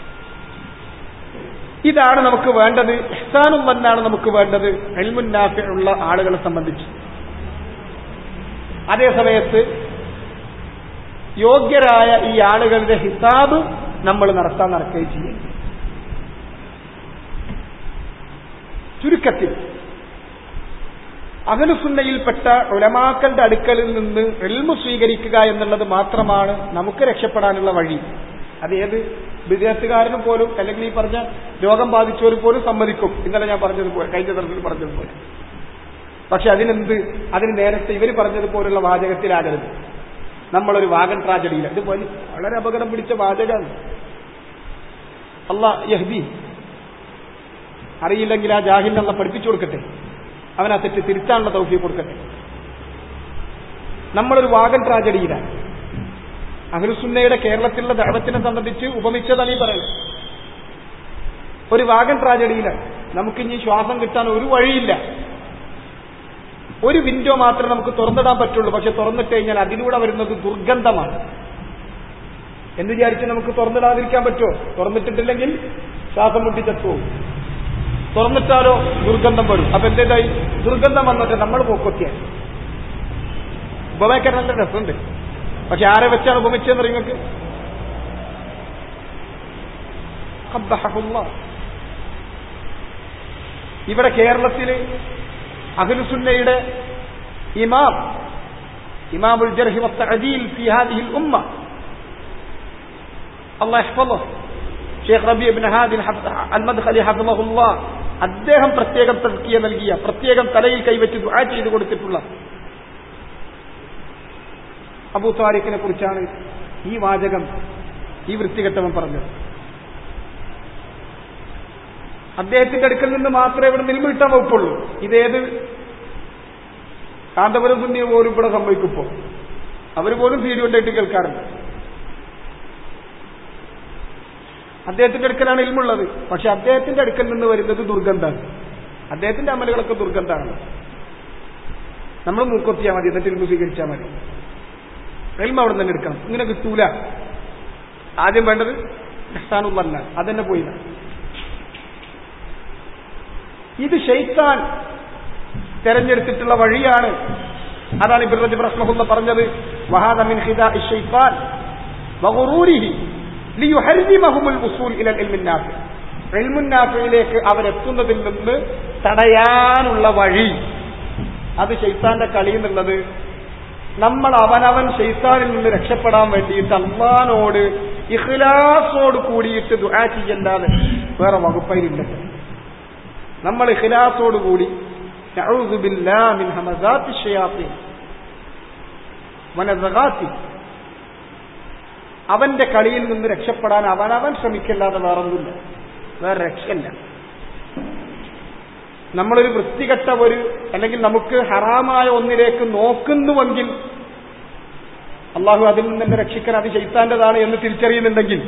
ഇതാണ് നമുക്ക് വേണ്ടത് ഇഹ്സാനും വന്നാണ് നമുക്ക് വേണ്ടത് എൽമുന്നാഫിയുള്ള ആളുകളെ സംബന്ധിച്ച് അതേസമയത്ത് യോഗ്യരായ ഈ ആളുകളുടെ ഹിസാബ് നമ്മൾ നടത്താൻ നടക്കുകയും ചെയ്യും ചുരുക്കത്തിൽ അകലുസുന്നയിൽപ്പെട്ട ഉലമാക്കളുടെ അടുക്കലിൽ നിന്ന് എൽമു സ്വീകരിക്കുക എന്നുള്ളത് മാത്രമാണ് നമുക്ക് രക്ഷപ്പെടാനുള്ള വഴി അത് ഏത് വിദേശത്തുകാരനും പോലും അല്ലെങ്കിൽ ഈ പറഞ്ഞ രോഗം ബാധിച്ചവർ പോലും സമ്മതിക്കും ഇന്നലെ ഞാൻ പറഞ്ഞതുപോലെ കഴിഞ്ഞ തരത്തിൽ പറഞ്ഞതുപോലെ പക്ഷെ അതിനെന്ത് അതിന് നേരത്തെ ഇവർ പറഞ്ഞതുപോലുള്ള വാചകത്തിലാകരുത് നമ്മളൊരു വാഗൻ ട്രാജഡിയിൽ ഇത് വലിയ വളരെ അപകടം പിടിച്ച വാചകമാണ് അള്ളാ യഹ്ദി അറിയില്ലെങ്കിൽ ആ ജാഹിലിനുള്ള പഠിപ്പിച്ചു കൊടുക്കട്ടെ അവൻ ആ തെറ്റ് തിരുത്താനുള്ള തൗഫീ കൊടുക്കട്ടെ നമ്മളൊരു വാഗൻ ട്രാജഡിയിലാണ് അഹ്ലുസുന്നയുടെ കേരളത്തിലുള്ള ദൈവത്തിനെ സംബന്ധിച്ച് ഉപമിച്ചതാണ് ഈ പറയുന്നത് ഒരു വാഗൻ ട്രാജഡിയിലാണ് നമുക്കിനി ശ്വാസം കിട്ടാൻ ഒരു വഴിയില്ല ഒരു വിൻഡോ മാത്രമേ നമുക്ക് തുറന്നിടാൻ പറ്റുള്ളൂ പക്ഷെ തുറന്നിട്ട് കഴിഞ്ഞാൽ അതിലൂടെ വരുന്നത് ദുർഗന്ധമാണ് എന്ന് വിചാരിച്ച് നമുക്ക് തുറന്നിടാതിരിക്കാൻ പറ്റുമോ തുറന്നിട്ടിട്ടില്ലെങ്കിൽ ശ്വാസം മുട്ടിച്ചെത്തുപോകും തുറന്നിട്ടാലോ ദുർഗന്ധം വരും അപ്പൊ എന്തേതായി ദുർഗന്ധം വന്നിട്ട് നമ്മൾ പോക്കൊത്തിയായി ഉപമയ്ക്കാൻ നല്ല രസമുണ്ട് പക്ഷെ ആരെ വെച്ചാണ് ഉപമിച്ചതെന്ന് നിങ്ങൾക്ക് ഇവിടെ കേരളത്തിൽ അഖിലുസുന്നയുടെ ഇമാം ഇമാമുൽ ജർഹി വത്തഅദീൽ ഫി ഹാദിഹിൽ ഉമ്മ അല്ലാഹ് യഹ്ഫളഹു ഷെയ്ഖ് റബി ഇബ്നു ഹാദി അൽ മദ്ഖലി ഹഫളഹുല്ലാ അദ്ദേഹം പ്രത്യേകം തസ്കിയ നൽകിയ പ്രത്യേകം തലയിൽ കൈവച്ച് ദുആ ചെയ്തു കൊടുത്തിട്ടുള്ള അബൂ താരിഖിനെ കുറിച്ചാണ് ഈ വാചകം ഈ വൃത്തികെട്ടവൻ പറഞ്ഞത് അദ്ദേഹത്തിന്റെ അടുക്കൽ നിന്ന് മാത്രമേ ഇവിടെ നിൽമിട്ടാൻ വകുപ്പുള്ളൂ ഇതേത് കാന്തപുരം സുന്നിയെ പോലും ഇവിടെ സംഭവിക്കുമ്പോ അവർ പോലും സീഡി കൊണ്ടായിട്ട് കേൾക്കാറുണ്ട് അദ്ദേഹത്തിന്റെ അടുക്കലാണ് ഇൽമുള്ളത് പക്ഷെ അദ്ദേഹത്തിന്റെ അടുക്കൽ നിന്ന് വരുന്നത് ദുർഗന്ധാണ് അദ്ദേഹത്തിന്റെ അമലുകളൊക്കെ ദുർഗന്ധാണ് നമ്മൾ മൂക്കൊത്തിയാൽ മതി എന്നിട്ട് ഇൽമു സ്വീകരിച്ചാൽ മതി എൽമ അവിടെ തന്നെ എടുക്കണം ഇങ്ങനെ കിട്ടൂല ആദ്യം വേണ്ടത് ഇഹ്സാനുള്ളല്ല അതെന്നെ പോയില്ല ഇത് ഷെയ്ത്താൻ തെരഞ്ഞെടുത്തിട്ടുള്ള വഴിയാണ് അതാണ് ഇബ്രാഹിം റജബ് റഹ്മഹുല്ല പറഞ്ഞത് വഹാദ മിൻ ഖിദാ ഇശ്ശൈത്താൻ വഗുറൂരിഹി ലിയുഹർരിമഹുമുൽ വുസൂൽ ഇലൽ ഇൽമിൻ നാഫി ഇൽമുൻ നാഫിയിലേക്ക് അവരെത്തുന്നതിൽ നിന്ന് തടയാനുള്ള വഴി അത് ഷെയ്ത്താന്റെ കളി എന്നുള്ളത് നമ്മൾ അവനവൻ ഷെയ്ത്താനിൽ നിന്ന് രക്ഷപ്പെടാൻ വേണ്ടിയിട്ട് അള്ളഹാനോട് ഇഖ്ലാസോട് കൂടിയിട്ട് ദുആ ചെയ്യല്ലാതെ വേറെ വകുപ്പയിലില്ല നമ്മൾ ഇഖ്ലാസോട് കൂടി നഊദു ബില്ലാഹി മിൻ ഹമസാത്തി ഷയാത്തീൻ വനസഗാത്തി അവന്റെ കളിയിൽ നിന്ന് രക്ഷപ്പെടാൻ അവനവൻ ശ്രമിക്കല്ലാതെ വേറൊന്നുമില്ല വേറെ രക്ഷയില്ല നമ്മളൊരു വൃത്തികെട്ട ഒരു അല്ലെങ്കിൽ നമുക്ക് ഹറാമായ ഒന്നിലേക്ക് നോക്കുന്നുവെങ്കിൽ അള്ളാഹു അതിൽ നിന്ന് എന്നെ രക്ഷിക്കാൻ അത് ചെയ്ത്താൻ്റെതാണ് എന്ന് തിരിച്ചറിയുന്നുണ്ടെങ്കിൽ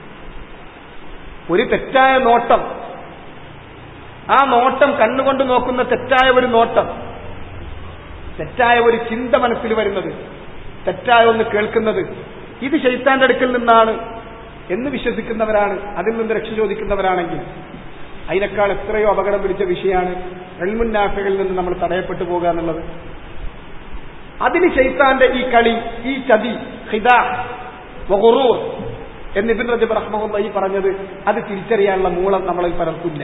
ഒരു തെറ്റായ നോട്ടം ആ നോട്ടം കണ്ണുകൊണ്ട് നോക്കുന്ന തെറ്റായ ഒരു നോട്ടം തെറ്റായ ഒരു ചിന്ത മനസ്സിൽ വരുന്നത് തെറ്റായ ഒന്ന് കേൾക്കുന്നത് ഇത് ശൈത്താന്റെ അടുക്കൽ നിന്നാണ് എന്ന് വിശ്വസിക്കുന്നവരാണ് അതിൽ നിന്ന് രക്ഷ ചോദിക്കുന്നവരാണെങ്കിൽ അതിനേക്കാൾ എത്രയോ അപകടം പിടിച്ച വിഷയമാണ് എൽമുന്നാഫകളിൽ നിന്ന് നമ്മൾ തടയപ്പെട്ടു പോകുക എന്നുള്ളത് അതിന് ശൈത്താന്റെ ഈ കളി ഈ ചതി ഹിദ വഹുറൂർ എന്ന് ഇബിൻ റജബ് റഹ്മുള്ള ഈ പറഞ്ഞത് അത് തിരിച്ചറിയാനുള്ള മൂളം നമ്മളിൽ പലർക്കില്ല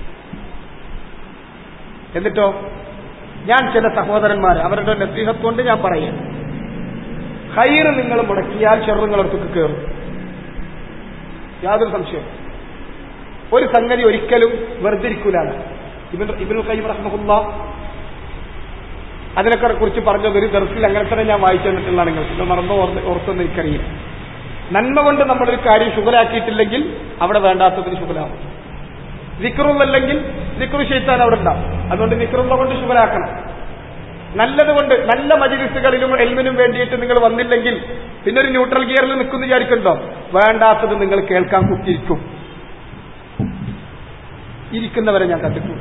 എന്നിട്ടോ ഞാൻ ചില സഹോദരന്മാർ അവരുടെ നസീഹത്ത് കൊണ്ട് ഞാൻ പറയാം ഹൈറ് നിങ്ങൾ മുടക്കിയാൽ ചെറുങ്ങളടുത്തൊക്കെ കയറും യാതൊരു സംശയം ഒരു സംഗതി ഒരിക്കലും വെറുതിരിക്കൂലാണ് ഇബിൻ ഇബിൻ കയ്യം റഹ്മുല്ല അതിനൊക്കെ കുറിച്ച് പറഞ്ഞത് ഒരു ദർസിൽ അങ്ങനെ തന്നെ ഞാൻ വായിച്ചു തന്നിട്ടുള്ളതാണ് നിങ്ങൾ ഇത് മറന്നോ ഓർത്തെന്ന് എനിക്കറിയില്ല നന്മ കൊണ്ട് നമ്മളൊരു കാര്യം ശുഗലാക്കിയിട്ടില്ലെങ്കിൽ അവിടെ വേണ്ടാത്തതിന് ശുഗലാവും വിക്രുള്ളല്ലെങ്കിൽ വിക്രു ഷെയ്ത്താൻ അവിടെ ഉണ്ടാവും അതുകൊണ്ട് വിക്രുള്ള കൊണ്ട് ശുഗലാക്കണം നല്ലത് കൊണ്ട് നല്ല മജിലിസുകളിലും എൽമിനും വേണ്ടിയിട്ട് നിങ്ങൾ വന്നില്ലെങ്കിൽ പിന്നെ ഒരു ന്യൂട്രൽ ഗിയറിൽ നിൽക്കുന്നു വിചാരിക്കണ്ടോ വേണ്ടാത്തത് നിങ്ങൾ കേൾക്കാൻ കുത്തിയിരിക്കും ഇരിക്കുന്നവരെ ഞാൻ കണ്ടിട്ടുണ്ട്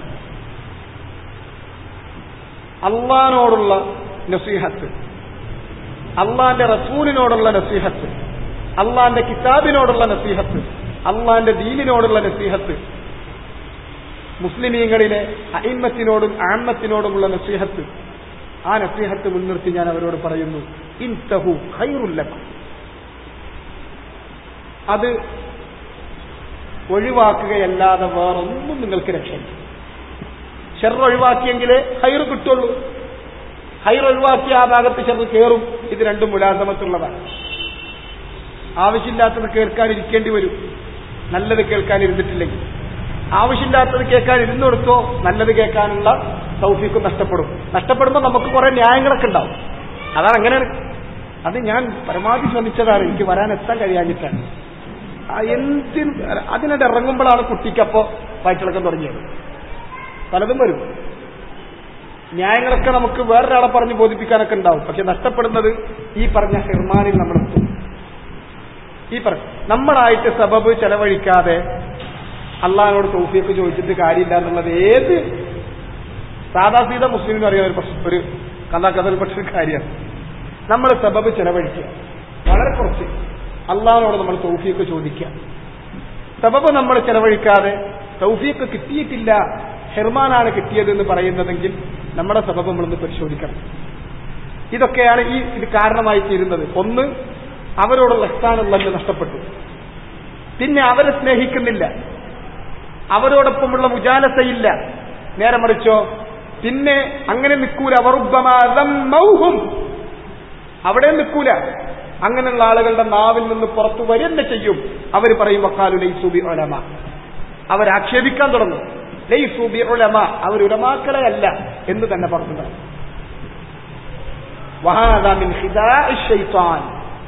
അള്ളഹാനോടുള്ള നസീഹത്ത് അള്ളാന്റെ റസൂലിനോടുള്ള നസീഹത്ത് അള്ളാന്റെ കിതാബിനോടുള്ള നസീഹത്ത് അള്ളാന്റെ ദീനിനോടുള്ള നസീഹത്ത് മുസ്ലിമീങ്ങളിലെ അയിമത്തിനോടും ആമ്മത്തിനോടുമുള്ള നസീഹത്ത് ആ നസീഹത്ത് മുൻനിർത്തി ഞാൻ അവരോട് പറയുന്നു ഇൻതഹു ഖൈറുല്ലക്കും അത് ഒഴിവാക്കുകയല്ലാതെ വേറൊന്നും നിങ്ങൾക്ക് രക്ഷയില്ല ഷെർ ഒഴിവാക്കിയെങ്കിലേ ഹൈറ് കിട്ടുള്ളൂ ഹൈർ ഒഴിവാക്കിയ ആ ഭാഗത്ത് ഷെർ കയറും ഇത് രണ്ടും മുലാസമത്തുള്ളതാണ് ആവശ്യമില്ലാത്തത് കേൾക്കാൻ ഇരിക്കേണ്ടി വരും നല്ലത് കേൾക്കാൻ ഇരുന്നിട്ടില്ലെങ്കിൽ ആവശ്യമില്ലാത്തത് കേൾക്കാൻ ഇരുന്നു കൊടുത്തോ നല്ലത് കേൾക്കാനുള്ള സൗഫിക്കും നഷ്ടപ്പെടും നഷ്ടപ്പെടുമ്പോൾ നമുക്ക് കുറെ ന്യായങ്ങളൊക്കെ ഉണ്ടാവും അതാണ് അങ്ങനെയാണ് അത് ഞാൻ പരമാവധി ശ്രമിച്ചതാണ് എനിക്ക് വരാൻ എത്താൻ കഴിയാഞ്ഞിട്ടാണ് ആ എന്തിന് അതിനിടെ ഇറങ്ങുമ്പോഴാണ് കുട്ടിക്കപ്പോ വയറ്റിളക്കം തുടങ്ങിയത് പലതും വരും ന്യായങ്ങളൊക്കെ നമുക്ക് വേറൊരാളെ പറഞ്ഞ് ബോധിപ്പിക്കാനൊക്കെ ഉണ്ടാവും പക്ഷെ നഷ്ടപ്പെടുന്നത് ഈ പറഞ്ഞ ഹിർമാനിൽ നമ്മൾ എത്തും ഈ പറ നമ്മളായിട്ട് സബബ് ചെലവഴിക്കാതെ അള്ളഹാനോട് തൗഫിയൊക്കെ ചോദിച്ചിട്ട് കാര്യമില്ല എന്നുള്ളത് ഏത് സാധാ സീത മുസ്ലിമിനും അറിയാൻ ഒരു പ്രശ്നം ഒരു കഥാകഥയിൽ പക്ഷെ ഒരു കാര്യമാണ് നമ്മൾ സബബ് ചെലവഴിക്കുക വളരെ കുറച്ച് അള്ളഹാനോട് നമ്മൾ തൗഫിയൊക്കെ ചോദിക്കുക സബബ് നമ്മൾ ചെലവഴിക്കാതെ തൗഫിയൊക്കെ കിട്ടിയിട്ടില്ല ഹെർമാനാണ് കിട്ടിയത് എന്ന് പറയുന്നതെങ്കിൽ നമ്മുടെ സബബ് നമ്മളൊന്ന് പരിശോധിക്കണം ഇതൊക്കെയാണ് ഈ ഇത് കാരണമായി തീരുന്നത് ഒന്ന് അവരോടുള്ള സ്ഥാനമുള്ള നഷ്ടപ്പെട്ടു പിന്നെ അവരെ സ്നേഹിക്കുന്നില്ല അവരോടൊപ്പമുള്ള മുജാലസയില്ല നേരെ മറിച്ചോ പിന്നെ അങ്ങനെ നിൽക്കൂല മൗഹും അവിടെ നിൽക്കൂല അങ്ങനെയുള്ള ആളുകളുടെ നാവിൽ നിന്ന് പുറത്തു വരെന്നെ ചെയ്യും അവർ പറയും വക്കാലു ലൈസൂബി ഒലമ അവരാക്ഷേപിക്കാൻ തുടങ്ങും ലൈസൂബി ഒലമ അവർ ഉലമാക്കളെ അല്ല എന്ന് തന്നെ പറഞ്ഞു വഹാദാമിൻ ഹിദാ ഷൈത്താൻ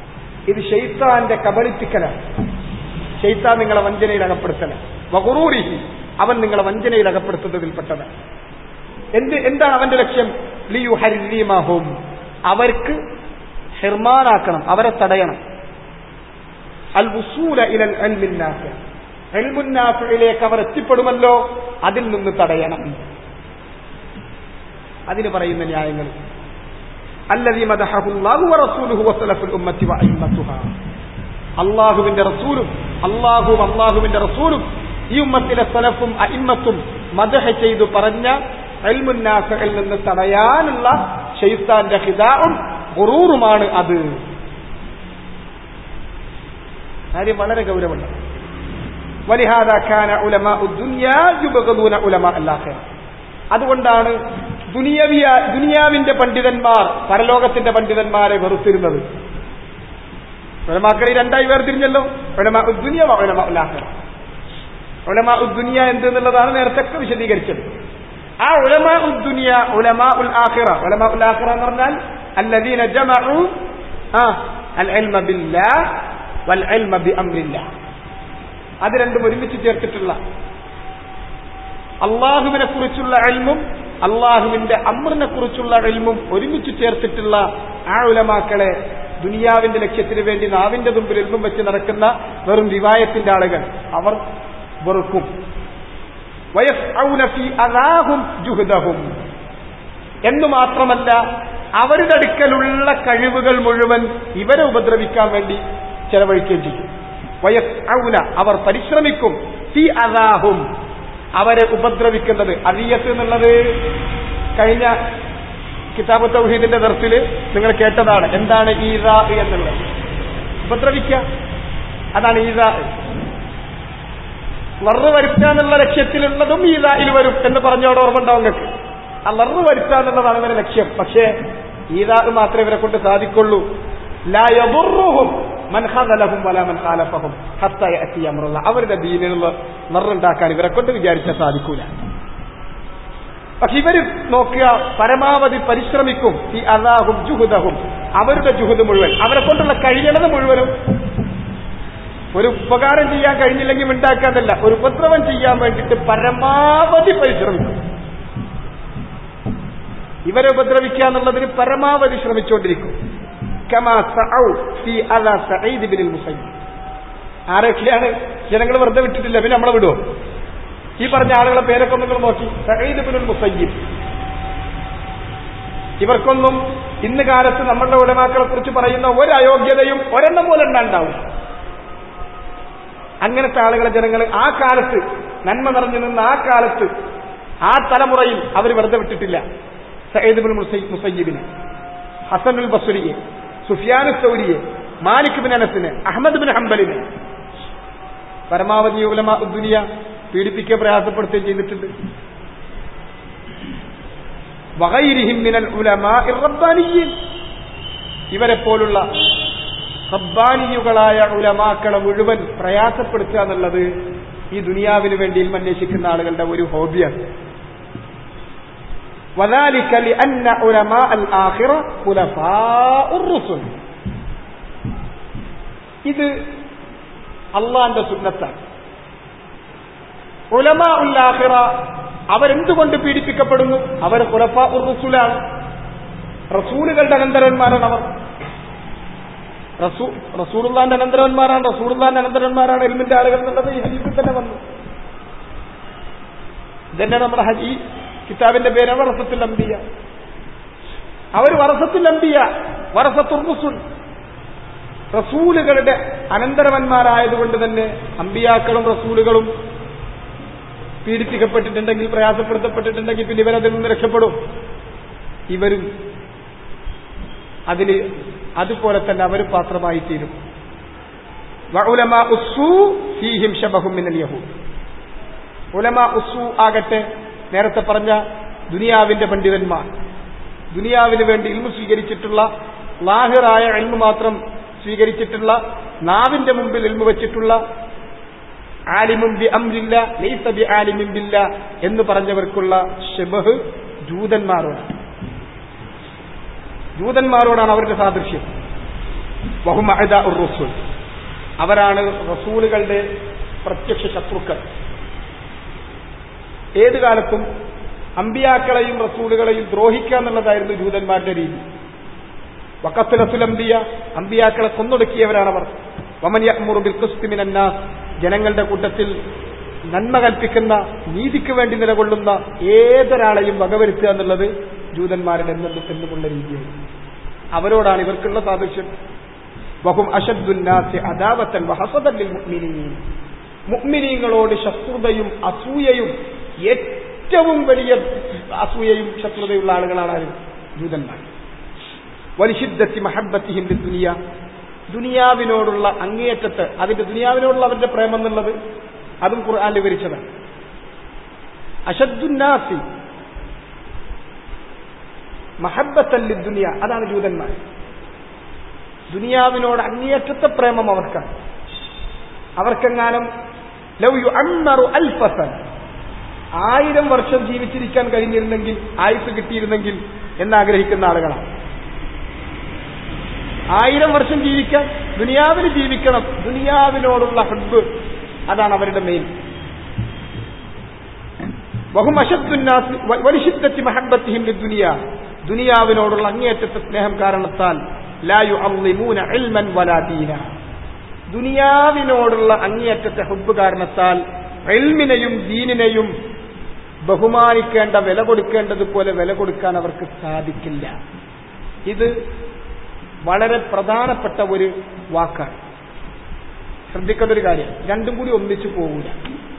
ഇത് ഷെയ്ത്താന്റെ കബളിപ്പിക്കലാണ് ഷെയ്ത്താൻ നിങ്ങളെ വഞ്ചനയിൽ അകപ്പെടുത്തലാണ് വകുറൂരിഹി അവൻ നിങ്ങളെ വഞ്ചനയിൽ അകപ്പെടുത്തുന്നതിൽപ്പെട്ടതാണ് എന്ത് എന്താണ് അവന്റെ ലക്ഷ്യം ലിയു ഹരിമഹും അവർക്ക് ഹിർമാനാക്കണം അവരെ തടയണം അൽ വുസൂല ഇലൽ അൽമിന്നാഫ് എൽമുന്നാഫിലേക്ക് അവർ എത്തിപ്പെടുമല്ലോ അതിൽ നിന്ന് തടയണം അതിന് പറയുന്ന ന്യായങ്ങൾ അല്ലദീ മദഹഹുല്ലാഹു വറസൂലുഹു വസലഫുൽ ഉമ്മത്തി വഅയിമ്മത്തുഹ അള്ളാഹുവിന്റെ റസൂലും അള്ളാഹുവും അള്ളാഹുവിന്റെ റസൂലും ഈ ഉമ്മത്തിലെ സലഫും അയിമ്മത്തും മദഹ ചെയ്തു പറഞ്ഞ എൽമുന്നാഫിൽ നിന്ന് തടയാനുള്ള ഷെയ്ത്താന്റെ ഹിദാവും ഗുറൂറുമാണ് അത് കാര്യം വളരെ ഗൗരവമുണ്ട് വലിഹാദ ഖാന ഉലമ ദുനിയാ യുബഗദൂന ഉലമ അല്ലാഹ അതുകൊണ്ടാണ് ദുനിയവിയ ദുനിയാവിന്റെ പണ്ഡിതന്മാർ പരലോകത്തിന്റെ പണ്ഡിതന്മാരെ വെറുത്തിരുന്നത് ഉലമാക്കളി രണ്ടായി വേർതിരിഞ്ഞല്ലോ ഉലമ ഉദ്ദുനിയ ഉലമ ഉലാഹ ഉലമ ഉദ്ദുനിയ എന്ത് എന്നുള്ളതാണ് നേരത്തെ ഒക്കെ വിശദീകരിച്ചത് ആ ഉലമ ഉദ്ദുനിയ ഉലമ ഉൽ ആഖിറ ഉലമ ഉൽ ആഖിറ എന്ന് പറഞ്ഞാൽ الذين جمعوا آه العلم بالله والعلم بأمر الله അത് രണ്ടും ഒരുമിച്ച് ചേർത്തിട്ടുള്ള അള്ളാഹുവിനെ കുറിച്ചുള്ള എൽമും അള്ളാഹുവിന്റെ അമ്രിനെ കുറിച്ചുള്ള എൽമും ഒരുമിച്ച് ചേർത്തിട്ടുള്ള ആ ഉലമാക്കളെ ദുനിയാവിന്റെ ലക്ഷ്യത്തിന് വേണ്ടി നാവിന്റെ മുമ്പിൽ എൽമും വെച്ച് നടക്കുന്ന വെറും വിവായത്തിന്റെ ആളുകൾ അവർ വെറുക്കും ജുഹുദഹും എന്നു മാത്രമല്ല അവരുടെ അടുക്കലുള്ള കഴിവുകൾ മുഴുവൻ ഇവരെ ഉപദ്രവിക്കാൻ വേണ്ടി ചെലവഴിക്കുകയും ചെയ്യും വയസ് ഔന അവർ പരിശ്രമിക്കും ഫി അദാഹും അവരെ ഉപദ്രവിക്കുന്നത് അരിയത്ത് എന്നുള്ളത് കഴിഞ്ഞ കിതാബ് തൗഹീദിന്റെ ദർസിൽ നിങ്ങൾ കേട്ടതാണ് എന്താണ് ഈദാ എന്നുള്ളത് ഉപദ്രവിക്കുക അതാണ് ഈദാ ലറ് വരുത്തുക എന്നുള്ള ലക്ഷ്യത്തിലുള്ളതും ഈദായിൽ വരും എന്ന് പറഞ്ഞോട് ഓർമ്മ ഉണ്ടാവും നിങ്ങൾക്ക് ആ ലറ് വരുത്തുക എന്നുള്ളതാണ് ഇവരെ ലക്ഷ്യം പക്ഷേ ഈദാ മാത്രമേ ഇവരെ കൊണ്ട് സാധിക്കുള്ളൂ ലാ യദുറുഹും മൻ ഖദലഹും വലാ മൻ ഖാലഫഹും ഹത്ത യഅതി അംറുല്ലാ അവരുടെ ദീനിലുള്ള നറുണ്ടാക്കാൻ ഇവരെ കൊണ്ട് വിചാരിച്ചാൽ സാധിക്കൂല പക്ഷെ ഇവര് നോക്കുക പരമാവധി പരിശ്രമിക്കും ഈ അതാഹും ജുഹുദഹും അവരുടെ ജുഹുദ് മുഴുവൻ അവരെ കൊണ്ടുള്ള കഴിയണത് മുഴുവനും ഒരു ഉപകാരം ചെയ്യാൻ കഴിഞ്ഞില്ലെങ്കിൽ ഉണ്ടാക്കാതല്ല ഒരു ഉപദ്രവം ചെയ്യാൻ വേണ്ടിയിട്ട് പരമാവധി പരിശ്രമിക്കും ഇവരെ ഉപദ്രവിക്കുക എന്നുള്ളതിന് പരമാവധി ശ്രമിച്ചുകൊണ്ടിരിക്കും ആരൊക്കെയാണ് ജനങ്ങൾ വെറുതെ വിട്ടിട്ടില്ല പിന്നെ നമ്മളെ വിടുവോ ഈ പറഞ്ഞ ആളുകളെ പേരൊക്കെ നിങ്ങൾ നോക്കി സഹീദ് ബിനുൽ മുസയ്യിബ് ഇവർക്കൊന്നും ഇന്ന് കാലത്ത് നമ്മളുടെ ഉലമാക്കളെ കുറിച്ച് പറയുന്ന ഒരു അയോഗ്യതയും ഒരെണ്ണം പോലെ ഉണ്ടാവും അങ്ങനത്തെ ആളുകളെ ജനങ്ങൾ ആ കാലത്ത് നന്മ നിറഞ്ഞു നിന്ന് ആ കാലത്ത് ആ തലമുറയിൽ അവർ വെറുതെ വിട്ടിട്ടില്ല സയ്യിദ് ബിൻ മുസയ്യിബിനെ ഹസനുൽ ബസുരിയെ സുഫിയാനു സൗരിയെ മാലിക് ബിൻ അനസിന് അഹമ്മദ് ബിൻ ഹംബലിനെ പരമാവധി ഉലമ ദുനിയ പീഡിപ്പിക്കുക പ്രയാസപ്പെടുത്തുകയും ചെയ്തിട്ടുണ്ട് വഗൈരിഹിം മിനൽ ഉലമാ ഇറബ്ബാനിയീൻ ഇവരെ പോലുള്ള റബ്ബാനിയുകളായ ഉലമാക്കളെ മുഴുവൻ പ്രയാസപ്പെടുത്തുക എന്നുള്ളത് ഈ ദുനിയാവിന് വേണ്ടി ഇൽമ അന്വേഷിക്കുന്ന ആളുകളുടെ ഒരു ഹോബിയാണ് وذلك لأن علماء الآخرة خلفاء الرسل ഇത് അള്ളാന്റെ സുന്നത്താണ് ഉലമാ ഉല്ലാഹിറ അവരെന്തുകൊണ്ട് പീഡിപ്പിക്കപ്പെടുന്നു അവർ ഖുലഫാ ഉർ റസൂലാണ് റസൂലുകളുടെ അനന്തരന്മാരാണ് അവർ റസൂലുള്ളാന്റെ അനന്തരന്മാരാണ് റസൂലുള്ളാന്റെ അനന്തരന്മാരാണ് എൽമിന്റെ ആളുകൾ എന്നുള്ളത് ഈ ഹദീസിൽ തന്നെ വന്നു ഇതന്നെ നമ്മുടെ ഹജി കിതാബിന്റെ പേര് വറസത്തുൽ അംബിയ അവർ വറസത്തുൽ അംബിയ വറസത്തുർ റസൂൽ റസൂലുകളുടെ അനന്തരവന്മാരായതുകൊണ്ട് തന്നെ അമ്പിയാക്കളും റസൂലുകളും പീഡിപ്പിക്കപ്പെട്ടിട്ടുണ്ടെങ്കിൽ പ്രയാസപ്പെടുത്തപ്പെട്ടിട്ടുണ്ടെങ്കിൽ പിന്നെ ഇവരതിൽ നിന്ന് രക്ഷപ്പെടും ഇവരും അതിൽ അതുപോലെ തന്നെ അവർ പാത്രമായി തീരും ഉലമ ഉസു ആകട്ടെ നേരത്തെ പറഞ്ഞ ദുനിയാവിന്റെ പണ്ഡിതന്മാർ ദുനിയാവിന് വേണ്ടി ഇൽമു സ്വീകരിച്ചിട്ടുള്ള ലാഹിറായ എൽമു മാത്രം സ്വീകരിച്ചിട്ടുള്ള നാവിന്റെ മുമ്പിൽ ഇൽമു വെച്ചിട്ടുള്ള ആലിമും ബി അംരില്ല ലൈസ ബി ആലിമും ബില്ല എന്ന് പറഞ്ഞവർക്കുള്ള ഷെബഹ് ജൂതന്മാരോടാണ് ജൂതന്മാരോടാണ് അവരുടെ സാദൃശ്യം വഹും അഅദാ ഉർ-റുസുൽ അവരാണ് റസൂലുകളുടെ പ്രത്യക്ഷ ശത്രുക്കൾ ഏത് കാലത്തും അമ്പിയാക്കളെയും റസൂലുകളെയും ദ്രോഹിക്കുക എന്നുള്ളതായിരുന്നു ജൂതന്മാരുടെ രീതി വക്കത്തുലസുലംബിയ അമ്പിയാക്കളെ കൊന്നൊടുക്കിയവരാണവർ വമനിയമുറു ബിൽക്കുസ്തിമിനന്നാസ് ജനങ്ങളുടെ കൂട്ടത്തിൽ നന്മ കൽപ്പിക്കുന്ന നീതിക്ക് വേണ്ടി നിലകൊള്ളുന്ന ഏതൊരാളെയും വകവരുത്തുക എന്നുള്ളത് ജൂതന്മാരുടെ എന്നും എന്നുമുള്ള രീതിയാണ് അവരോടാണ് ഇവർക്കുള്ള സാദൃശ്യം വഹും അഷദ്ദുന്നാസി അദാവത്തൻ വഹസദല്ലിൽ മുഅ്മിനീൻ മുഅ്മിനീങ്ങളോട് ശത്രുതയും അസൂയയും ഏറ്റവും വലിയ അസൂയയും ശത്രുതയുള്ള ആളുകളാണ് ആര് ജൂതന്മാർ വലിശിദ്ധത്തി മഹബത്തിഹിം ദുനിയ ദുനിയാവിനോടുള്ള അങ്ങേയറ്റത്ത് അതിന്റെ ദുനിയാവിനോടുള്ള അവരുടെ പ്രേമം എന്നുള്ളത് അതും ഖുർആൻ വിവരിച്ചതാണ് അഷദ്ദുന്നാസി മഹബത്തല്ലി ദുനിയ അതാണ് ജൂതന്മാർ ദുനിയാവിനോട് അങ്ങേയറ്റത്തെ പ്രേമം അവർക്കാണ് അവർക്കെങ്ങാനും ലൗ യു അമ്മറു അൽഫസൻ ആയിരം വർഷം ജീവിച്ചിരിക്കാൻ കഴിഞ്ഞിരുന്നെങ്കിൽ ആയുസ് കിട്ടിയിരുന്നെങ്കിൽ എന്നാഗ്രഹിക്കുന്ന ആളുകളാണ് ആയിരം വർഷം ജീവിക്കാൻ ദുനിയാവിന് ജീവിക്കണം ദുനിയാവിനോടുള്ള ഹബ്ബ് അതാണ് അവരുടെ മെയിൻ ബഹുമശത്തുന്നാസി മഹബത്തിഹിം ദുനിയ ദുനിയാവിനോടുള്ള അങ്ങേയറ്റത്തെ സ്നേഹം കാരണത്താൽ ലായു അള്ളിമൂന ഇൽമൻ വലാദീന ദുനിയാവിനോടുള്ള അങ്ങേയറ്റത്തെ ഹുബ് കാരണത്താൽ എൽമിനെയും ദീനിനെയും ബഹുമാനിക്കേണ്ട വില കൊടുക്കേണ്ടതുപോലെ വില കൊടുക്കാൻ അവർക്ക് സാധിക്കില്ല ഇത് വളരെ പ്രധാനപ്പെട്ട ഒരു വാക്കാണ് ശ്രദ്ധിക്കേണ്ട ഒരു കാര്യം രണ്ടും കൂടി ഒന്നിച്ചു പോകൂല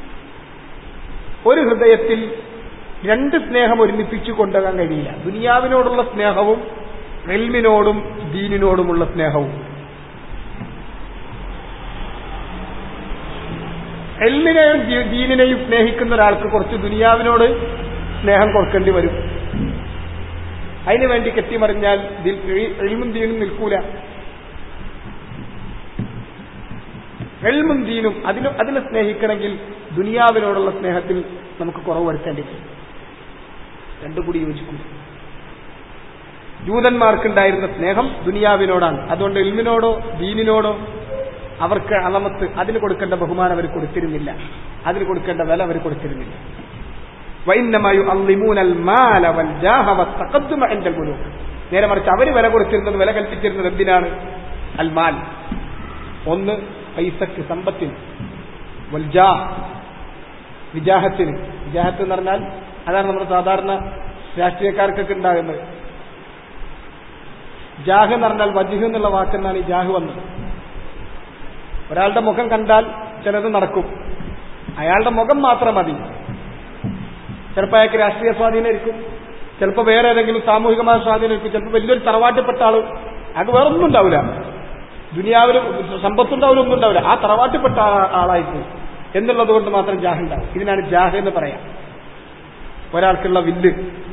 ഒരു ഹൃദയത്തിൽ രണ്ട് സ്നേഹം ഒരുമിപ്പിച്ചു കൊണ്ടുപോകാൻ കഴിയില്ല ദുനിയാവിനോടുള്ള സ്നേഹവും എൽമിനോടും ദീനിനോടുമുള്ള സ്നേഹവും എൽമിനെയും ദീനിനെയും സ്നേഹിക്കുന്ന ഒരാൾക്ക് കുറച്ച് ദുനിയാവിനോട് സ്നേഹം കൊടുക്കേണ്ടി വരും അതിനു വേണ്ടി കെട്ടിമറിഞ്ഞാൽ എൽമും ദീനും നിൽക്കൂല എൽമും ദീനും അതിന് അതിനെ സ്നേഹിക്കണമെങ്കിൽ ദുനിയാവിനോടുള്ള സ്നേഹത്തിൽ നമുക്ക് കുറവ് വരുത്തേണ്ടി വരും രണ്ടും കൂടി യോജിക്കും ജൂതന്മാർക്കുണ്ടായിരുന്ന സ്നേഹം ദുനിയാവിനോടാണ് അതുകൊണ്ട് എൽമിനോടോ ദീനിനോടോ അവർക്ക് അളമത്ത് അതിന് കൊടുക്കേണ്ട ബഹുമാനം അവർ കൊടുത്തിരുന്നില്ല അതിന് കൊടുക്കേണ്ട വില അവർ കൊടുത്തിരുന്നില്ല നേരെ മറിച്ച് അവർ വില കൊടുത്തിരുന്നത് വില കൽപ്പിച്ചിരുന്നത് എന്തിനാണ് അൽ മാൽ ഒന്ന് പൈസക്ക് സമ്പത്തിന് വൽജാ വിജാഹത്തിന് വിജാഹത്ത് എന്ന് പറഞ്ഞാൽ അതാണ് നമ്മുടെ സാധാരണ രാഷ്ട്രീയക്കാർക്കൊക്കെ ഉണ്ടാകുന്നത് ജാഹ് എന്ന് പറഞ്ഞാൽ വജിഹ് എന്നുള്ള വാക്കെന്നാണ് ഈ ജാഹ് വന്നത് ഒരാളുടെ മുഖം കണ്ടാൽ ചിലത് നടക്കും അയാളുടെ മുഖം മാത്രം മതി ചിലപ്പോൾ അയാൾക്ക് രാഷ്ട്രീയ സ്വാധീനമായിരിക്കും ചിലപ്പോൾ വേറെ ഏതെങ്കിലും സാമൂഹികമായ സ്വാധീനമായിരിക്കും ചിലപ്പോൾ വലിയൊരു തറവാട്ടിൽപ്പെട്ട ആള് അത് വേറൊന്നും ഉണ്ടാവില്ല ദുനിയാവിലും സമ്പത്തുണ്ടാവില്ല ഒന്നും ഉണ്ടാവില്ല ആ തറവാട്ടിൽപ്പെട്ട ആളായിരിക്കും എന്നുള്ളത് കൊണ്ട് മാത്രം ജാഹ് ഉണ്ടാവും ഇതിനാണ് ജാഹ് എന്ന് പറയാം ഒരാൾക്കുള്ള വില്ല്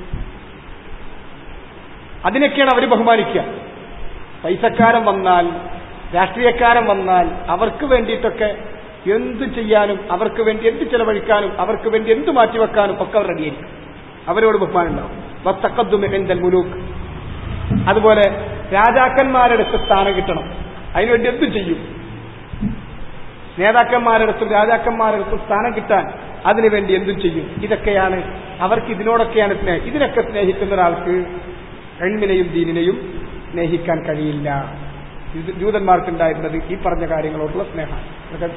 അതിനൊക്കെയാണ് അവർ ബഹുമാനിക്കുക പൈസക്കാരൻ വന്നാൽ രാഷ്ട്രീയക്കാരൻ വന്നാൽ അവർക്ക് വേണ്ടിയിട്ടൊക്കെ എന്ത് ചെയ്യാനും അവർക്ക് വേണ്ടി എന്ത് ചെലവഴിക്കാനും അവർക്ക് വേണ്ടി എന്ത് മാറ്റിവെക്കാനും ഒക്കെ അവർ റെഡിയായിരിക്കും അവരോട് ബഹുമാനം ഉണ്ടാവും വത്തക്കദ്ദുമെന്തൽ മുലൂക്ക് അതുപോലെ രാജാക്കന്മാരെടുത്ത് സ്ഥാനം കിട്ടണം അതിനുവേണ്ടി എന്തും ചെയ്യും നേതാക്കന്മാരെടുത്തും രാജാക്കന്മാരെടുത്തും സ്ഥാനം കിട്ടാൻ അതിനുവേണ്ടി എന്തും ചെയ്യും ഇതൊക്കെയാണ് അവർക്ക് ഇതിനോടൊക്കെയാണ് സ്നേഹം ഇതിനൊക്കെ സ്നേഹിക്കുന്ന ഒരാൾക്ക് എൺമിനെയും ദീനിനെയും സ്നേഹിക്കാൻ കഴിയില്ല ജൂതന്മാർക്കുണ്ടായിരുന്നത് ഈ പറഞ്ഞ കാര്യങ്ങളോടുള്ള സ്നേഹമാണ്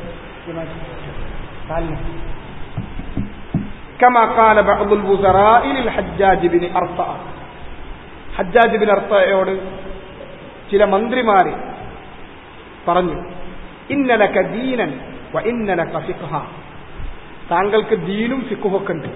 كما قال بعض الوزراء للحجاج بن أرطاء ഹജ്ജാജ് ബിൻ അർത്തയോട് ചില മന്ത്രിമാര് പറഞ്ഞു ഇന്നലക ദീനൻ വ ഇന്നലക ഫിഖ്ഹ താങ്കൾക്ക് ദീനും ഫിഖുഹൊക്കെ ഉണ്ട്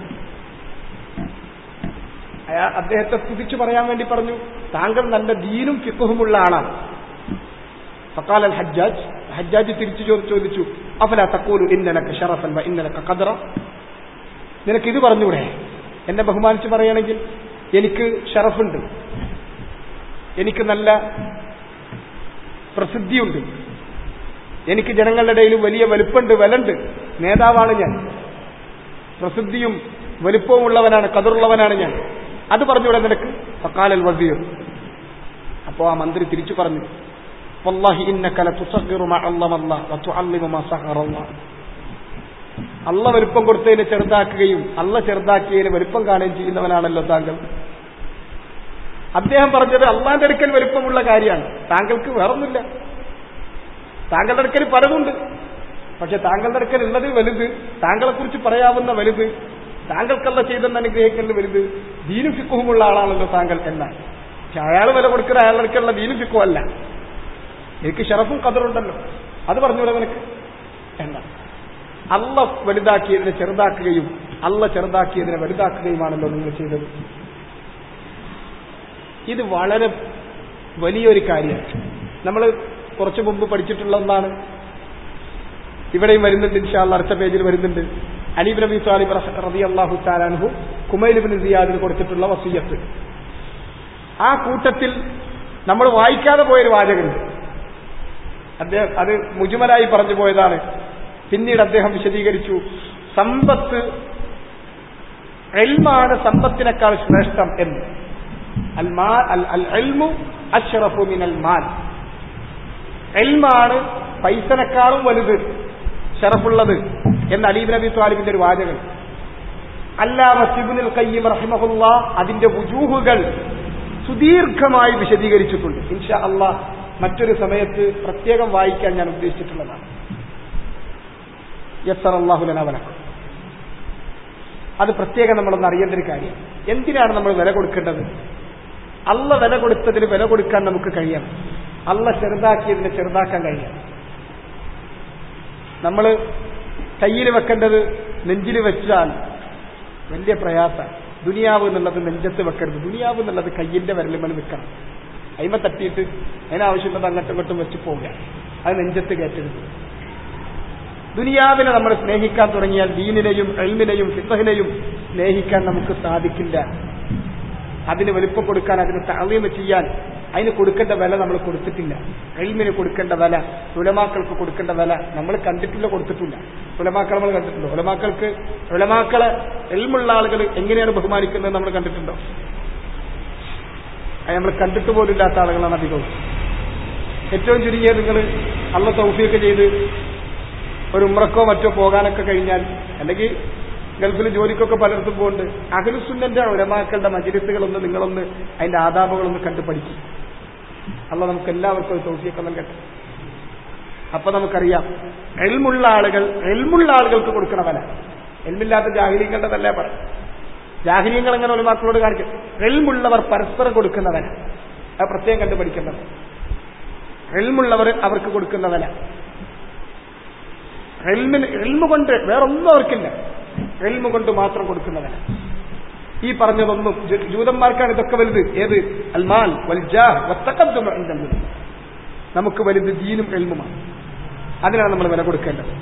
അയാൾ അദ്ദേഹത്തെ സ്തുതിച്ചു പറയാൻ വേണ്ടി പറഞ്ഞു താങ്കൾ നല്ല ദീനും ഫിഖുഹുമുള്ള ആളാണ് ഫക്കാൽ അൽ ഹജ്ജാജ് ഹജ്ജാജ് തിരിച്ചു ചോദിച്ചു അഫല തക്കൂലു ഇന്നലക ഷറഫൻ വ ഇന്നലക ഖദറ നിനക്ക് ഇത് പറഞ്ഞൂടെ എന്നെ ബഹുമാനിച്ച് പറയുകയാണെങ്കിൽ എനിക്ക് ഷറഫുണ്ട് എനിക്ക് നല്ല പ്രസിദ്ധിയുണ്ട് എനിക്ക് ജനങ്ങളുടെ ഇടയിൽ വലിയ വലുപ്പുണ്ട് വിലുണ്ട് നേതാവാണ് ഞാൻ പ്രസിദ്ധിയും വലുപ്പവും ഉള്ളവനാണ് കതിറുള്ളവനാണ് ഞാൻ അത് പറഞ്ഞൂടെ നിനക്ക് ഫക്കാലൽ വസീർ അപ്പോ ആ മന്ത്രി തിരിച്ചു പറഞ്ഞു വല്ലാഹി ഇന്നക ലതുസഗ്ഗിറു മാ അല്ലമല്ലാ വതുഅല്ലിമു മാ സഹറല്ലാ അല്ല വലുപ്പം കൊടുത്തതിനെ ചെറുതാക്കുകയും അല്ല ചെറുതാക്കിയതിന് വലുപ്പം കാണുകയും ചെയ്യുന്നവനാണല്ലോ താങ്കൾ അദ്ദേഹം പറഞ്ഞത് അള്ളാന്റെ അടുക്കൽ വലുപ്പമുള്ള കാര്യമാണ് താങ്കൾക്ക് വേറൊന്നുമില്ല താങ്കളുടെ അടുക്കൽ പലതുണ്ട് പക്ഷെ താങ്കളുടെ അടുക്കൽ ഉള്ളത് വലുത് താങ്കളെ കുറിച്ച് പറയാവുന്ന വലുത് താങ്കൾക്കല്ല ചെയ്തെന്ന് അനുഗ്രഹിക്കുന്നത് വലുത് ദീനും ഫിക്കുമുള്ള ആളാണല്ലോ താങ്കൾ എന്നാണ് പക്ഷെ അയാൾ വില കൊടുക്കുന്ന അയാളുടെ അടുക്കലുള്ള ദീനും ഫിക്കും അല്ല എനിക്ക് ഷറഫും കതറുണ്ടല്ലോ അത് പറഞ്ഞൂടെ നിനക്ക് എന്നാണ് അല്ല വലുതാക്കിയതിനെ ചെറുതാക്കുകയും അല്ല ചെറുതാക്കിയതിനെ വലുതാക്കുകയുമാണല്ലോ നിങ്ങൾ ചെയ്തത് ഇത് വളരെ വലിയൊരു കാര്യമാണ് നമ്മൾ കുറച്ചു മുമ്പ് പഠിച്ചിട്ടുള്ള ഒന്നാണ് ഇവിടെയും വരുന്നുണ്ട് ഇൻഷാല്ല അടുത്ത പേജിൽ വരുന്നുണ്ട് അലീബ് നബി സാലിബ് റബി അള്ളാഹു താലാൻഹു കുമൈലിബിൻ സിയാദിന് കൊടുത്തിട്ടുള്ള വസീയത്ത് ആ കൂട്ടത്തിൽ നമ്മൾ വായിക്കാതെ പോയൊരു വാചകമുണ്ട് അദ്ദേഹം അത് മുജുമലായി പറഞ്ഞു പോയതാണ് പിന്നീട് അദ്ദേഹം വിശദീകരിച്ചു സമ്പത്ത് എൽമാണ് സമ്പത്തിനേക്കാൾ ശ്രേഷ്ഠം എന്ന് അൽ മാ അൽ അൽ എൽമു അഷ്റഫു മിനൽ മാൽ എൽമാണ് പൈസനേക്കാളും വലുത് ഷറഫുള്ളത് എന്ന് അലീബ് നബി ത്വാലിബിന്റെ ഒരു വാചകം അല്ലാമ സിബുൽ കയ്യം റഹിമഹുല്ല അതിന്റെ വുജൂഹുകൾ സുദീർഘമായി വിശദീകരിച്ചിട്ടുണ്ട് ഇൻഷാ അള്ളാഹ് മറ്റൊരു സമയത്ത് പ്രത്യേകം വായിക്കാൻ ഞാൻ ഉദ്ദേശിച്ചിട്ടുള്ളതാണ് യസർ അള്ളാഹുലനവലക്കും അത് പ്രത്യേകം നമ്മളൊന്ന് അറിയേണ്ട ഒരു കാര്യം എന്തിനാണ് നമ്മൾ വില കൊടുക്കേണ്ടത് അല്ല വില കൊടുത്തതിന് വില കൊടുക്കാൻ നമുക്ക് കഴിയണം അല്ല ചെറുതാക്കിയതിനെ ചെറുതാക്കാൻ കഴിയണം നമ്മൾ കയ്യിൽ വെക്കേണ്ടത് നെഞ്ചിൽ വെച്ചാൽ വലിയ പ്രയാസം ദുനിയാവ് എന്നുള്ളത് നെഞ്ചത്ത് വെക്കരുത് ദുനിയാവ് എന്നുള്ളത് കയ്യിന്റെ വിരലുമൽ നിൽക്കണം അയിമ തട്ടിയിട്ട് അതിനാവശ്യമുള്ളത് അങ്ങോട്ടും ഇങ്ങോട്ടും വെച്ച് പോവുക അത് നെഞ്ചത്ത് കയറ്റരുത് ദുനിയാവിനെ നമ്മൾ സ്നേഹിക്കാൻ തുടങ്ങിയാൽ ദീനിനെയും എൽമിനെയും ഫിത്തഹിനെയും സ്നേഹിക്കാൻ നമുക്ക് സാധിക്കില്ല അതിന് വലുപ്പം കൊടുക്കാൻ അതിന് താളീമ ചെയ്യാൻ അതിന് കൊടുക്കേണ്ട വില നമ്മൾ കൊടുത്തിട്ടില്ല എൽമിന് കൊടുക്കേണ്ട വില ഉലമാക്കൾക്ക് കൊടുക്കേണ്ട വില നമ്മൾ കണ്ടിട്ടില്ല കൊടുത്തിട്ടില്ല ഉലമാക്കൾ നമ്മൾ കണ്ടിട്ടുണ്ടോ ഉലമാക്കൾക്ക് ഉലമാക്കളെ എൽമുള്ള ആളുകൾ എങ്ങനെയാണ് ബഹുമാനിക്കുന്നത് നമ്മൾ കണ്ടിട്ടുണ്ടോ അത് നമ്മൾ കണ്ടിട്ട് പോലും ഇല്ലാത്ത ആളുകളാണ് അധികവും ഏറ്റവും ചുരുങ്ങിയ നിങ്ങൾ അള്ള തൗഫിയൊക്കെ ചെയ്ത് ഒരു ഉമ്രക്കോ മറ്റോ പോകാനൊക്കെ കഴിഞ്ഞാൽ അല്ലെങ്കിൽ ഗൾഫിൽ ജോലിക്കൊക്കെ പലയിടത്തും പോകുന്നുണ്ട് അഖിലുസുന്നന്റെ ഉലമാക്കളുടെ മജിലിസുകളൊന്ന് നിങ്ങളൊന്ന് അതിന്റെ ആദാബുകളൊന്ന് കണ്ടു പഠിക്കും അല്ല നമുക്ക് എല്ലാവർക്കും ഒരു തൗഫിയൊക്കെ നൽകട്ടെ അപ്പൊ നമുക്കറിയാം എൽമുള്ള ആളുകൾ എൽമുള്ള ആളുകൾക്ക് കൊടുക്കണ വില എൽമില്ലാത്ത ജാഹിര്യങ്ങളുടെ നല്ല പറയും ജാഹിര്യങ്ങൾ എങ്ങനെ ഒരു മക്കളോട് കാണിക്കും എൽമുള്ളവർ പരസ്പരം കൊടുക്കുന്ന വില അത് പ്രത്യേകം കണ്ടു പഠിക്കേണ്ടത് എൽമുള്ളവർ അവർക്ക് കൊടുക്കുന്ന വില എൽമിന് എൽമ കൊണ്ട് വേറൊന്നും അവർക്കില്ല എൽമ കൊണ്ട് മാത്രം കൊടുക്കുന്ന വില ഈ പറഞ്ഞതൊന്നും ജൂ- ജൂതന്മാർക്കാണ് ഇതൊക്കെ വലുത് ഏത് അൽമാൽ വൽജാഹ് വത്തഖദ്ദുമ ഇൻദൽ മുൽക്ക്. നമുക്ക് വലുത് ദീനും എൽമുമാണ് അതിനാണ് നമ്മൾ വില കൊടുക്കേണ്ടത്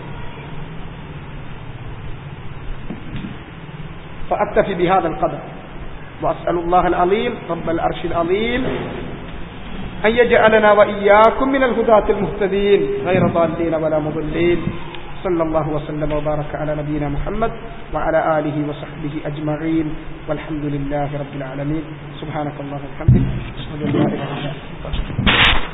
فأكتفي بهذا القدر وأسأل الله العظيم رب العرش العظيم أن يجعلنا وإياكم من الهداة المهتدين غير ضالين ولا مضلين صلى الله وسلم وبارك على نبينا محمد وعلى آله وصحبه أجمعين والحمد لله رب العالمين سبحانك اللهم وبحمدك أشهد أن لا إله إلا أنت